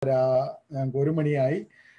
ഞങ്ങൾക്ക് ഒരു മണിയായി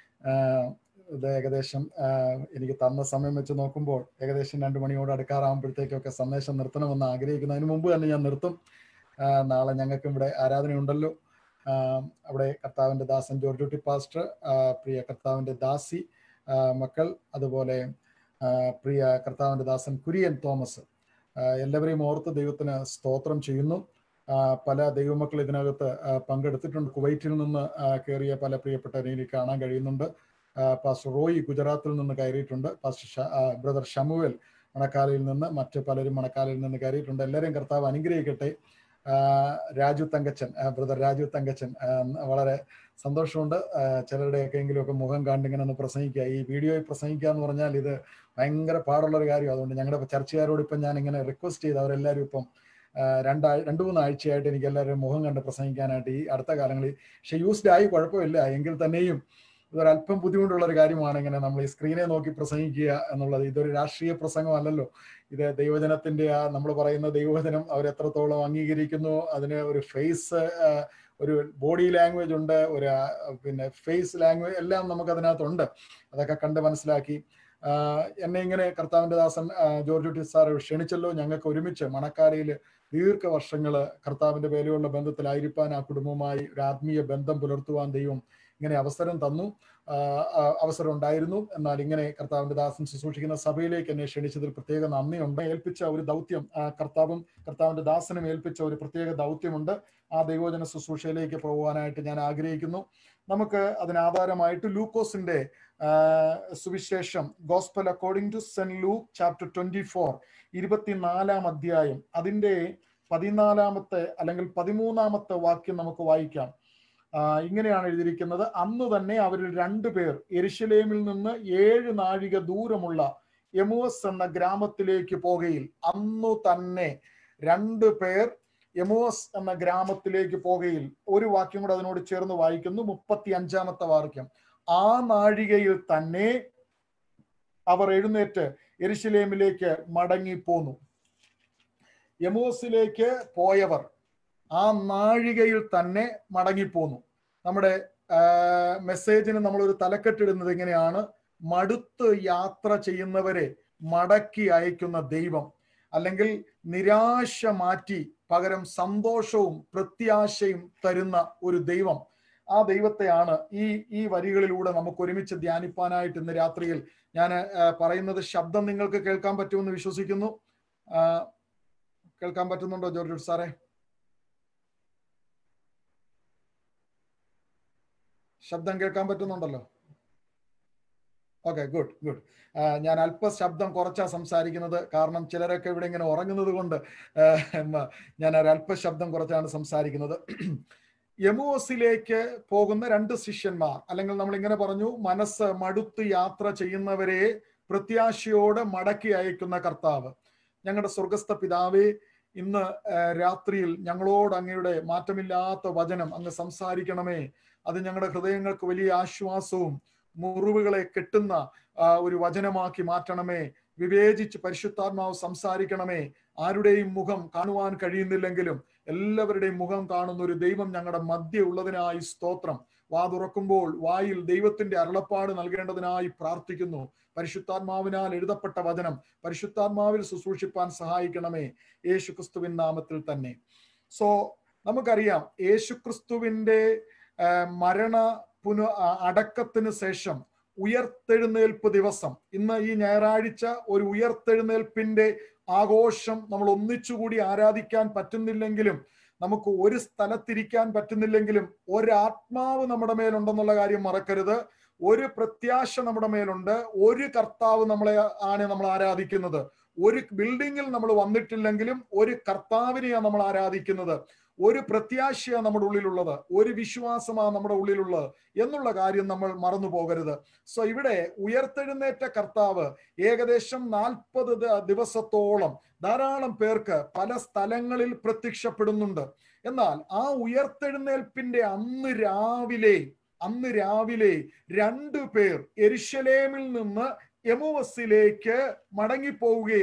ആഹ് ഇത് ഏകദേശം ആഹ് എനിക്ക് തന്ന സമയം വെച്ച് നോക്കുമ്പോൾ ഏകദേശം രണ്ട് മണിയോട് അടുക്കാറാകുമ്പോഴത്തേക്കൊക്കെ സന്ദേശം നിർത്തണമെന്ന് ആഗ്രഹിക്കുന്നു അതിന് മുമ്പ് തന്നെ ഞാൻ നിർത്തും ആഹ് നാളെ ഞങ്ങൾക്ക് ഇവിടെ ആരാധനയുണ്ടല്ലോ ആഹ് അവിടെ കർത്താവിന്റെ ദാസൻ ജോർജ് കുട്ടി പാസ്റ്റർ ആഹ് പ്രിയ കർത്താവിന്റെ ദാസി ആഹ് മക്കൾ അതുപോലെ ആഹ് പ്രിയ കർത്താവിന്റെ ദാസൻ കുര്യൻ തോമസ് ആഹ് എല്ലാവരെയും ഓർത്ത് ദൈവത്തിന് സ്തോത്രം ചെയ്യുന്നു ആഹ് പല ദൈവമക്കൾ ഇതിനകത്ത് ആഹ് പങ്കെടുത്തിട്ടുണ്ട് കുവൈറ്റിൽ നിന്ന് ആഹ് കയറിയ പല പ്രിയപ്പെട്ടവരെ എനിക്ക് കാണാൻ കഴിയുന്നുണ്ട് ആഹ് പാസ്റ്റർ റോയി ഗുജറാത്തിൽ നിന്ന് കയറിയിട്ടുണ്ട് പാസ്റ്റർ ഷ- ആഹ് ബ്രദർ ഷമുവേൽ മണക്കാലയിൽ നിന്ന് മറ്റ് പലരും മണക്കാലയിൽ നിന്ന് കയറിയിട്ടുണ്ട് എല്ലാവരെയും കർത്താവ് അനുഗ്രഹിക്കട്ടെ ആഹ് രാജു തങ്കച്ചൻ ആഹ് ബ്രദർ രാജു തങ്കച്ചൻ ആഹ് വളരെ സന്തോഷമുണ്ട് ആഹ് ചിലരുടെയൊക്കെ എങ്കിലും ഒക്കെ മുഖം കണ്ട് ഇങ്ങനെ ഒന്ന് പ്രസംഗിക്കുക ഈ വീഡിയോയിൽ പ്രസംഗിക്കുക എന്ന് പറഞ്ഞാൽ ഇത് ഭയങ്കര പാടുള്ള ഒരു കാര്യം അതുകൊണ്ട് ഞങ്ങളുടെ ചർച്ചക്കാരോട് ഇപ്പം ഞാൻ ഇങ്ങനെ റിക്വസ്റ്റ് ചെയ്ത് അവരെല്ലാവരും ഇപ്പം ആഹ് രണ്ടാഴ് രണ്ട് മൂന്ന് ആഴ്ചയായിട്ട് എനിക്ക് എല്ലാവരുടെയും മുഖം കണ്ട് പ്രസംഗിക്കാനായിട്ട് ഈ അടുത്ത കാലങ്ങളിൽ പക്ഷെ യൂസ്ഡ് ആയി കുഴപ്പമില്ല എങ്കിൽ തന്നെയും ഇതൊരല്പം ബുദ്ധിമുട്ടുള്ള ഒരു കാര്യമാണ് ഇങ്ങനെ നമ്മൾ ഈ സ്ക്രീനെ നോക്കി പ്രസംഗിക്കുക എന്നുള്ളത് ഇതൊരു രാഷ്ട്രീയ പ്രസംഗമല്ലല്ലോ ഇത് ദൈവജനത്തിന്റെ ആ നമ്മൾ പറയുന്ന ദൈവവചനം അവർ എത്രത്തോളം അംഗീകരിക്കുന്നു അതിന് ഒരു ഫേസ് ഒരു ബോഡി ലാംഗ്വേജ് ഉണ്ട് ഒരു ആ, പിന്നെ ഫേസ് ലാംഗ്വേജ് എല്ലാം നമുക്ക് അതിനകത്തുണ്ട് അതൊക്കെ കണ്ട് മനസ്സിലാക്കി ആഹ് എന്നെ ഇങ്ങനെ കർത്താവിന്റെ ദാസൻ ആഹ് ജോർജ് കുട്ടി സാർ ക്ഷണിച്ചല്ലോ ഞങ്ങൾക്ക് ഒരുമിച്ച് മണക്കാരയിൽ ദീർഘവർഷങ്ങള് കർത്താവിന്റെ പേരെയുള്ള ബന്ധത്തിലായിരിക്കാൻ ആ കുടുംബവുമായി ഒരു ആത്മീയ ബന്ധം പുലർത്തുവാൻ ദൈവം ഇങ്ങനെ അവസരം തന്നു ആഹ് ആ അവസരം ഉണ്ടായിരുന്നു എന്നാൽ ഇങ്ങനെ കർത്താവിന്റെ ദാസൻ ശുശ്രൂഷിക്കുന്ന സഭയിലേക്ക് എന്നെ ക്ഷണിച്ചതിൽ പ്രത്യേക നന്ദിയുണ്ട് ഏൽപ്പിച്ച ഒരു ദൗത്യം ആ കർത്താവും കർത്താവിന്റെ ദാസനും ഏൽപ്പിച്ച ഒരു പ്രത്യേക ദൗത്യമുണ്ട് ആ ദൈവോജന ശുശ്രൂഷയിലേക്ക് പോകുവാനായിട്ട് ഞാൻ ആഗ്രഹിക്കുന്നു നമുക്ക് അതിനാധാരമായിട്ട് ലൂക്കോസിന്റെ ആഹ് സുവിശേഷം gospel according to saint Luke chapter twenty four ഇരുപത്തിനാലാം അധ്യായം അതിന്റെ പതിനാലാമത്തെ അല്ലെങ്കിൽ പതിമൂന്നാമത്തെ വാക്യം നമുക്ക് വായിക്കാം ആഹ് ഇങ്ങനെയാണ് എഴുതിയിരിക്കുന്നത് അന്ന് തന്നെ അവരിൽ രണ്ടു പേർ എരിശിലേമിൽ നിന്ന് ഏഴ് നാഴിക ദൂരമുള്ള എമുവസ് എന്ന ഗ്രാമത്തിലേക്ക് പോകുകയിൽ അന്നു തന്നെ രണ്ടു പേർ എമുവസ് എന്ന ഗ്രാമത്തിലേക്ക് പോകുകയിൽ ഒരു വാക്യം കൂടെ അതിനോട് ചേർന്ന് വായിക്കുന്നു മുപ്പത്തി അഞ്ചാമത്തെ വാക്യം ആ നാഴികയിൽ തന്നെ അവർ എഴുന്നേറ്റ് എരിശിലേമിലേക്ക് മടങ്ങിപ്പോന്നു യമോസിലേക്ക് പോയവർ ആ നാഴികയിൽ തന്നെ മടങ്ങിപ്പോന്നു നമ്മുടെ മെസ്സേജിന് നമ്മളൊരു തലക്കെട്ടിടുന്നത് എങ്ങനെയാണ് മടുത്ത് യാത്ര ചെയ്യുന്നവരെ മടക്കി അയക്കുന്ന ദൈവം അല്ലെങ്കിൽ നിരാശ മാറ്റി പകരം സന്തോഷവും പ്രത്യാശയും തരുന്ന ഒരു ദൈവം ആ ദൈവത്തെയാണ് ഈ ഈ വരികളിലൂടെ നമുക്ക് ഒരുമിച്ച് ധ്യാനിപ്പാനായിട്ട് ഇന്ന് രാത്രിയിൽ ഞാൻ പറയുന്നത് ശബ്ദം നിങ്ങൾക്ക് കേൾക്കാൻ പറ്റുമെന്ന് വിശ്വസിക്കുന്നു ആ, കേൾക്കാൻ പറ്റുന്നുണ്ടോ ജോർജ് സാറേ ശബ്ദം കേൾക്കാൻ പറ്റുന്നുണ്ടല്ലോ ഓക്കെ ഗുഡ് ഗുഡ് ഞാൻ അല്പ ശബ്ദം കുറച്ചാ സംസാരിക്കുന്നത് കാരണം ചിലരൊക്കെ ഇവിടെ ഇങ്ങനെ ഉറങ്ങുന്നത് കൊണ്ട് ഞാൻ ഒരു അല്പ ശബ്ദം കുറച്ചാണ് സംസാരിക്കുന്നത് യമോസിലേക്ക് പോകുന്ന രണ്ട് ശിഷ്യന്മാർ അല്ലെങ്കിൽ നമ്മൾ ഇങ്ങനെ പറഞ്ഞു മനസ്സ് മടുത്ത് യാത്ര ചെയ്യുന്നവരെ പ്രത്യാശയോടെ മടക്കി അയക്കുന്ന കർത്താവ് ഞങ്ങളുടെ സ്വർഗസ്ഥ പിതാവേ ഇന്ന് ആ, രാത്രിയിൽ ഞങ്ങളോട് അങ്ങയുടെ മാറ്റമില്ലാത്ത വചനം അങ്ങ് സംസാരിക്കണമേ അത് ഞങ്ങളുടെ ഹൃദയങ്ങൾക്ക് വലിയ ആശ്വാസവും മുറിവുകളെ കെട്ടുന്ന ആ, ഒരു വചനമാക്കി മാറ്റണമേ വിവേചിച്ച് പരിശുദ്ധാത്മാവ് സംസാരിക്കണമേ ആരുടെയും മുഖം കാണുവാൻ കഴിയുന്നില്ലെങ്കിലും എല്ലാവരുടെയും മുഖം കാണുന്ന ഒരു ദൈവം ഞങ്ങളുടെ മധ്യ ഉള്ളതിനായി സ്തോത്രം വാ തുറക്കുമ്പോൾ വായിൽ ദൈവത്തിന്റെ അരുളപ്പാട് നൽകേണ്ടതിനായി പ്രാർത്ഥിക്കുന്നു പരിശുദ്ധാത്മാവിനാൽ എഴുതപ്പെട്ട വചനം പരിശുദ്ധാത്മാവിൽ ശുശ്രൂഷിപ്പാൻ സഹായിക്കണമേ യേശു ക്രിസ്തുവിൻ നാമത്തിൽ തന്നെ സോ നമുക്കറിയാം യേശു ക്രിസ്തുവിന്റെ ആ, മരണ പുന ആ, അടക്കത്തിന് ശേഷം ഉയർത്തെഴുന്നേൽപ്പ് ദിവസം ഇന്ന് ഈ ഞായറാഴ്ച ഒരു ഉയർത്തെഴുന്നേൽപ്പിന്റെ ആഘോഷം നമ്മൾ ഒന്നിച്ചുകൂടി ആരാധിക്കാൻ പറ്റുന്നില്ലെങ്കിലും നമുക്ക് ഒരു സ്ഥലത്തിരിക്കാൻ പറ്റുന്നില്ലെങ്കിലും ഒരാത്മാവ് നമ്മുടെ മേലുണ്ടെന്നുള്ള കാര്യം മറക്കരുത് ഒരു പ്രത്യാശ നമ്മുടെ മേലുണ്ട് ഒരു കർത്താവ് നമ്മളെ ആണ് നമ്മൾ ആരാധിക്കുന്നത് ഒരു ബിൽഡിങ്ങിൽ നമ്മൾ വന്നിട്ടില്ലെങ്കിലും ഒരു കർത്താവിനെയാണ് നമ്മൾ ആരാധിക്കുന്നത് ഒരു പ്രത്യാശയാണ് നമ്മുടെ ഉള്ളിലുള്ളത് ഒരു വിശ്വാസമാണ് നമ്മുടെ ഉള്ളിലുള്ളത് എന്നുള്ള കാര്യം നമ്മൾ മറന്നു പോകരുത് സോ ഇവിടെ ഉയർത്തെഴുന്നേറ്റ കർത്താവ് ഏകദേശം നാൽപ്പത് ദിവസത്തോളം ധാരാളം പേർക്ക് പല സ്ഥലങ്ങളിൽ പ്രത്യക്ഷപ്പെടുന്നുണ്ട് എന്നാൽ ആ ഉയർത്തെഴുന്നേൽപ്പിന്റെ അന്ന് രാവിലെ അന്ന് രാവിലെ രണ്ടു പേർ എരിശലേമിൽ നിന്ന് എമുവസിലേക്ക് മടങ്ങിപ്പോവുകയാ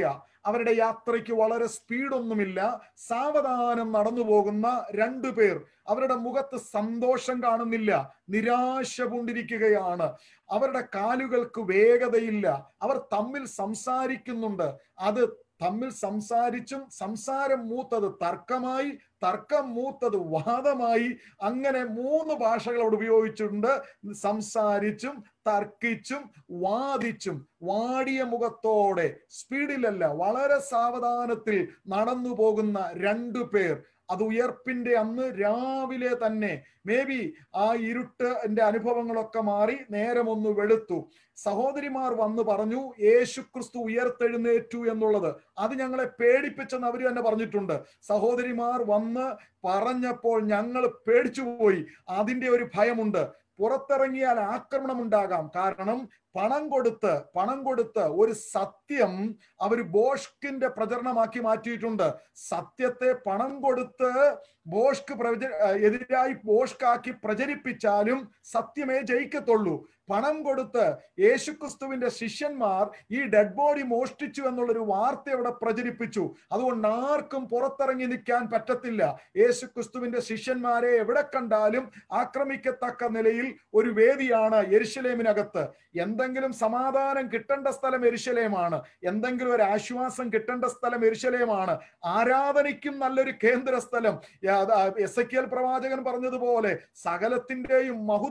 അവരുടെ യാത്രയ്ക്ക് വളരെ സ്പീഡൊന്നുമില്ല സാവധാനം നടന്നു പോകുന്ന രണ്ടു പേർ അവരുടെ മുഖത്ത് സന്തോഷം കാണുന്നില്ല നിരാശ കൊണ്ടിരിക്കുകയാണ് അവരുടെ കാലുകൾക്ക് വേഗതയില്ല അവർ തമ്മിൽ സംസാരിക്കുന്നുണ്ട് അത് തമ്മിൽ സംസാരിച്ചും സംസാരം മൂത്തത് തർക്കമായി തർക്കം മൂത്തത് വാദമായി അങ്ങനെ മൂന്ന് ഭാഷകളോട് ഉപയോഗിച്ചിട്ടുണ്ട് സംസാരിച്ചും തർക്കിച്ചും വാദിച്ചും വാടിയ മുഖത്തോടെ സ്പീഡിലല്ല വളരെ സാവധാനത്തിൽ നടന്നു പോകുന്ന രണ്ടു പേർ അത് ഉയർപ്പിന്റെ അന്ന് രാവിലെ തന്നെ മേ ബി ആ ഇരുട്ടിന്റെ അനുഭവങ്ങളൊക്കെ മാറി നേരം ഒന്ന് വെളുത്തു സഹോദരിമാർ വന്ന് പറഞ്ഞു യേശു ക്രിസ്തു ഉയർത്തെഴുന്നേറ്റു എന്നുള്ളത് അത് ഞങ്ങളെ പേടിപ്പിച്ചെന്ന് അവർ തന്നെ പറഞ്ഞിട്ടുണ്ട് സഹോദരിമാർ വന്ന് പറഞ്ഞപ്പോൾ ഞങ്ങൾ പേടിച്ചുപോയി അതിന്റെ ഒരു ഭയമുണ്ട് പുറത്തിറങ്ങിയാൽ ആക്രമണം ഉണ്ടാകാം കാരണം പണം കൊടുത്ത് പണം കൊടുത്ത് ഒരു സത്യം അവർ ബോഷ്കിന്റെ പ്രചരണമാക്കി മാറ്റിയിട്ടുണ്ട് സത്യത്തെ പണം കൊടുത്ത് ബോഷ്ക് പ്രച എതിരായി ബോഷ്കാക്കി പ്രചരിപ്പിച്ചാലും സത്യമേ ജയിക്കത്തുള്ളൂ പണം കൊടുത്ത് യേശുക്രിസ്തുവിന്റെ ശിഷ്യന്മാർ ഈ ഡെഡ് ബോഡി മോഷ്ടിച്ചു എന്നുള്ളൊരു വാർത്ത അവിടെ പ്രചരിപ്പിച്ചു അതുകൊണ്ട് ആർക്കും പുറത്തിറങ്ങി നിൽക്കാൻ പറ്റത്തില്ല യേശുക്രിസ്തുവിന്റെ ശിഷ്യന്മാരെ എവിടെ കണ്ടാലും ആക്രമിക്കത്തക്ക നിലയിൽ ഒരു വേദിയാണ് എരിശലേമിനകത്ത് എന്തെങ്കിലും സമാധാനം കിട്ടേണ്ട സ്ഥലം എരിശലേമാണ് എന്തെങ്കിലും ഒരു ആശ്വാസം കിട്ടേണ്ട സ്ഥലം എരിശലേമാണ് ആരാധനയ്ക്കും നല്ലൊരു കേന്ദ്ര സ്ഥലം എസ് എ പ്രവാചകൻ പറഞ്ഞതുപോലെ സകലത്തിന്റെയും മഹു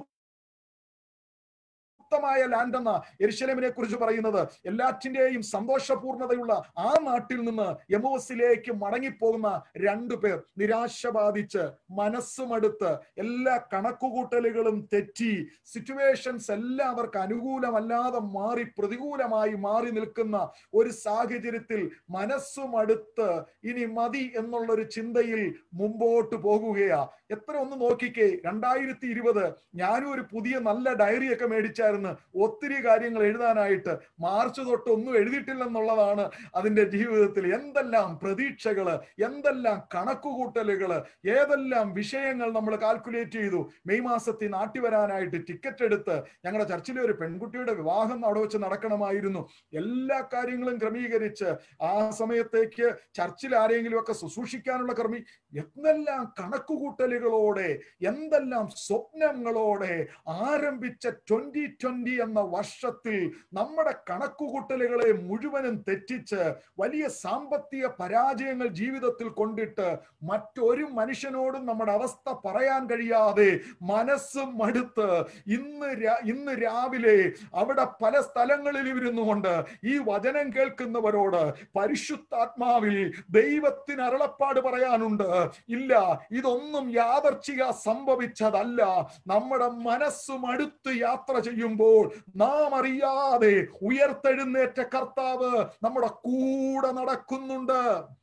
മായ ലാൻഡ് എന്ന എരിശലേമിനെ കുറിച്ച് പറയുന്നത് എല്ലാറ്റിന്റെയും സന്തോഷപൂർണതയുള്ള ആ നാട്ടിൽ നിന്ന് യമോസിലേക്ക് മടങ്ങിപ്പോകുന്ന രണ്ടു പേർ നിരാശ ബാധിച്ച് മനസ്സുമടുത്ത് എല്ലാ കണക്കുകൂട്ടലുകളും തെറ്റി സിറ്റുവേഷൻസ് എല്ലാം അവർക്ക് അനുകൂലമല്ലാതെ മാറി പ്രതികൂലമായി മാറി നിൽക്കുന്ന ഒരു സാഹചര്യത്തിൽ മനസ്സുമടുത്ത് ഇനി മതി എന്നുള്ള ഒരു ചിന്തയിൽ മുമ്പോട്ട് പോകുകയാ എത്ര ഒന്ന് നോക്കിക്കേ രണ്ടായിരത്തി ഇരുപത് ഞാനും ഒരു പുതിയ നല്ല ഡയറിയൊക്കെ മേടിച്ചായിരുന്നു ഒത്തിരി കാര്യങ്ങൾ എഴുതാനായിട്ട് മാർച്ച് തൊട്ട് ഒന്നും എഴുതിയിട്ടില്ലെന്നുള്ളതാണ് അതിന്റെ ജീവിതത്തിൽ എന്തെല്ലാം പ്രതീക്ഷകള് എന്തെല്ലാം കണക്കുകൂട്ടലുകള് ഏതെല്ലാം വിഷയങ്ങൾ നമ്മൾ കാൽക്കുലേറ്റ് ചെയ്തു മെയ് മാസത്തിൽ നാട്ടി വരാനായിട്ട് ടിക്കറ്റ് എടുത്ത് ഞങ്ങളുടെ ചർച്ചിലെ ഒരു പെൺകുട്ടിയുടെ വിവാഹം അവിടെ വെച്ച് നടക്കണമായിരുന്നു എല്ലാ കാര്യങ്ങളും ക്രമീകരിച്ച് ആ സമയത്തേക്ക് ചർച്ചിൽ ആരെങ്കിലും ഒക്കെ ശുശ്രൂഷിക്കാനുള്ള ക്രമീ എന്തെല്ലാം കണക്കുകൂട്ടലുകളോടെ എന്തെല്ലാം സ്വപ്നങ്ങളോടെ ആരംഭിച്ച ട്വന്റി ട്വന്റി എന്ന വർഷത്തിൽ നമ്മുടെ കണക്കുകൂട്ടലുകളെ മുഴുവനും തെറ്റിച്ച് വലിയ സാമ്പത്തിക പരാജയങ്ങൾ ജീവിതത്തിൽ കൊണ്ടിട്ട് മറ്റൊരു മനുഷ്യനോടും നമ്മുടെ അവസ്ഥ പറയാൻ കഴിയാതെ മനസ്സ് മടുത്ത് ഇന്ന് ഇന്ന് രാവിലെ അവിടെ പല സ്ഥലങ്ങളിൽ ഇരുന്നുകൊണ്ട് ഈ വചനം കേൾക്കുന്നവരോട് പരിശുദ്ധാത്മാവിൽ ദൈവത്തിന് അരുളപ്പാട് പറയാനുണ്ട് ഇല്ല ഇതൊന്നും യാദർച്ഛിക സംഭവിച്ചതല്ല നമ്മുടെ മനസ്സും അടുത്ത് യാത്ര ചെയ്യുമ്പോൾ നാം അറിയാതെ ഉയർത്തെഴുന്നേറ്റ കർത്താവ് നമ്മുടെ കൂടെ നടക്കുന്നുണ്ട്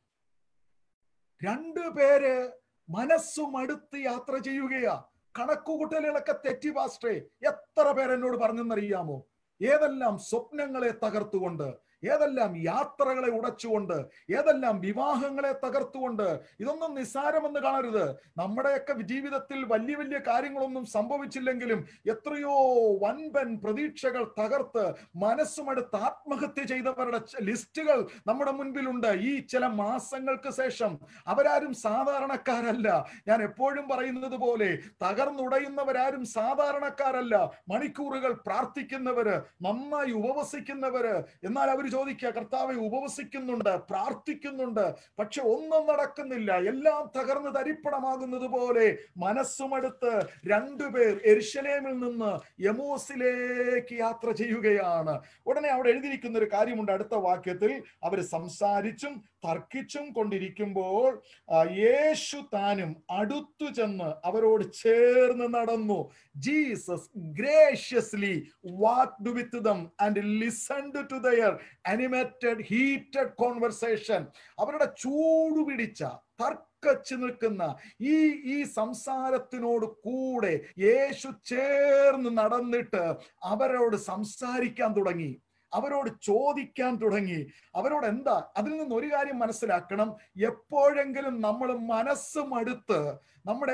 രണ്ടു പേര് മനസ്സും അടുത്ത് യാത്ര ചെയ്യുകയാ കണക്കുകൂട്ടലുകളൊക്കെ തെറ്റി പാസ്റ്റേ എത്ര പേരെന്നോട് പറഞ്ഞെന്നറിയാമോ ഏതെല്ലാം സ്വപ്നങ്ങളെ തകർത്തുകൊണ്ട് ഏതെല്ലാം യാത്രകളെ ഉടച്ചുകൊണ്ട് ഏതെല്ലാം വിവാഹങ്ങളെ തകർത്തുകൊണ്ട് ഇതൊന്നും നിസ്സാരമെന്ന് കാണരുത് നമ്മുടെയൊക്കെ ജീവിതത്തിൽ വലിയ വലിയ കാര്യങ്ങളൊന്നും സംഭവിച്ചില്ലെങ്കിലും എത്രയോ വൻപൻ പ്രതീക്ഷകൾ തകർത്ത് മനസ്സുമെടുത്ത് ആത്മഹത്യ ചെയ്തവരുടെ ലിസ്റ്റുകൾ നമ്മുടെ മുൻപിലുണ്ട് ഈ ചില മാസങ്ങൾക്ക് ശേഷം അവരാരും സാധാരണക്കാരല്ല ഞാൻ എപ്പോഴും പറയുന്നത് പോലെ തകർന്നുടയുന്നവരാരും സാധാരണക്കാരല്ല മണിക്കൂറുകൾ പ്രാർത്ഥിക്കുന്നവര് നന്നായി ഉപവസിക്കുന്നവര് എന്നാൽ അവർ ചോദിക്കുക കർത്താവെ ഉപവസിക്കുന്നുണ്ട് പ്രാർത്ഥിക്കുന്നുണ്ട് പക്ഷെ ഒന്നും നടക്കുന്നില്ല എല്ലാം തകർന്ന് തരിപ്പണമാകുന്നത് പോലെ മനസ്സുമടുത്ത് രണ്ടുപേർ എരിശലേമിൽ നിന്ന് യമോസിലേക്ക് യാത്ര ചെയ്യുകയാണ് ഉടനെ അവിടെ എഴുതിയിരിക്കുന്ന ഒരു കാര്യമുണ്ട് അടുത്ത വാക്യത്തിൽ അവർ സംസാരിച്ചും തർക്കിച്ചും കൊണ്ടിരിക്കുമ്പോൾ യേശു താനും അടുത്തു ചെന്ന് അവരോട് ചേർന്ന് നടന്നു Jesus graciously walked with them and listened to their animated heated conversation അവരുടെ ചൂടുപിടിച്ച തർക്കച്ചു നിൽക്കുന്ന ഈ ഈ സംസാരത്തിനോട് കൂടെ യേശു ചേർന്ന് നടന്നിട്ട് അവരോട് സംസാരിക്കാൻ തുടങ്ങി അവരോട് ചോദിക്കാൻ തുടങ്ങി അവരോട് എന്താ അതിൽ നിന്ന് ഒരു കാര്യം മനസ്സിലാക്കണം എപ്പോഴെങ്കിലും നമ്മൾ മനസ്സും അടുത്ത് നമ്മുടെ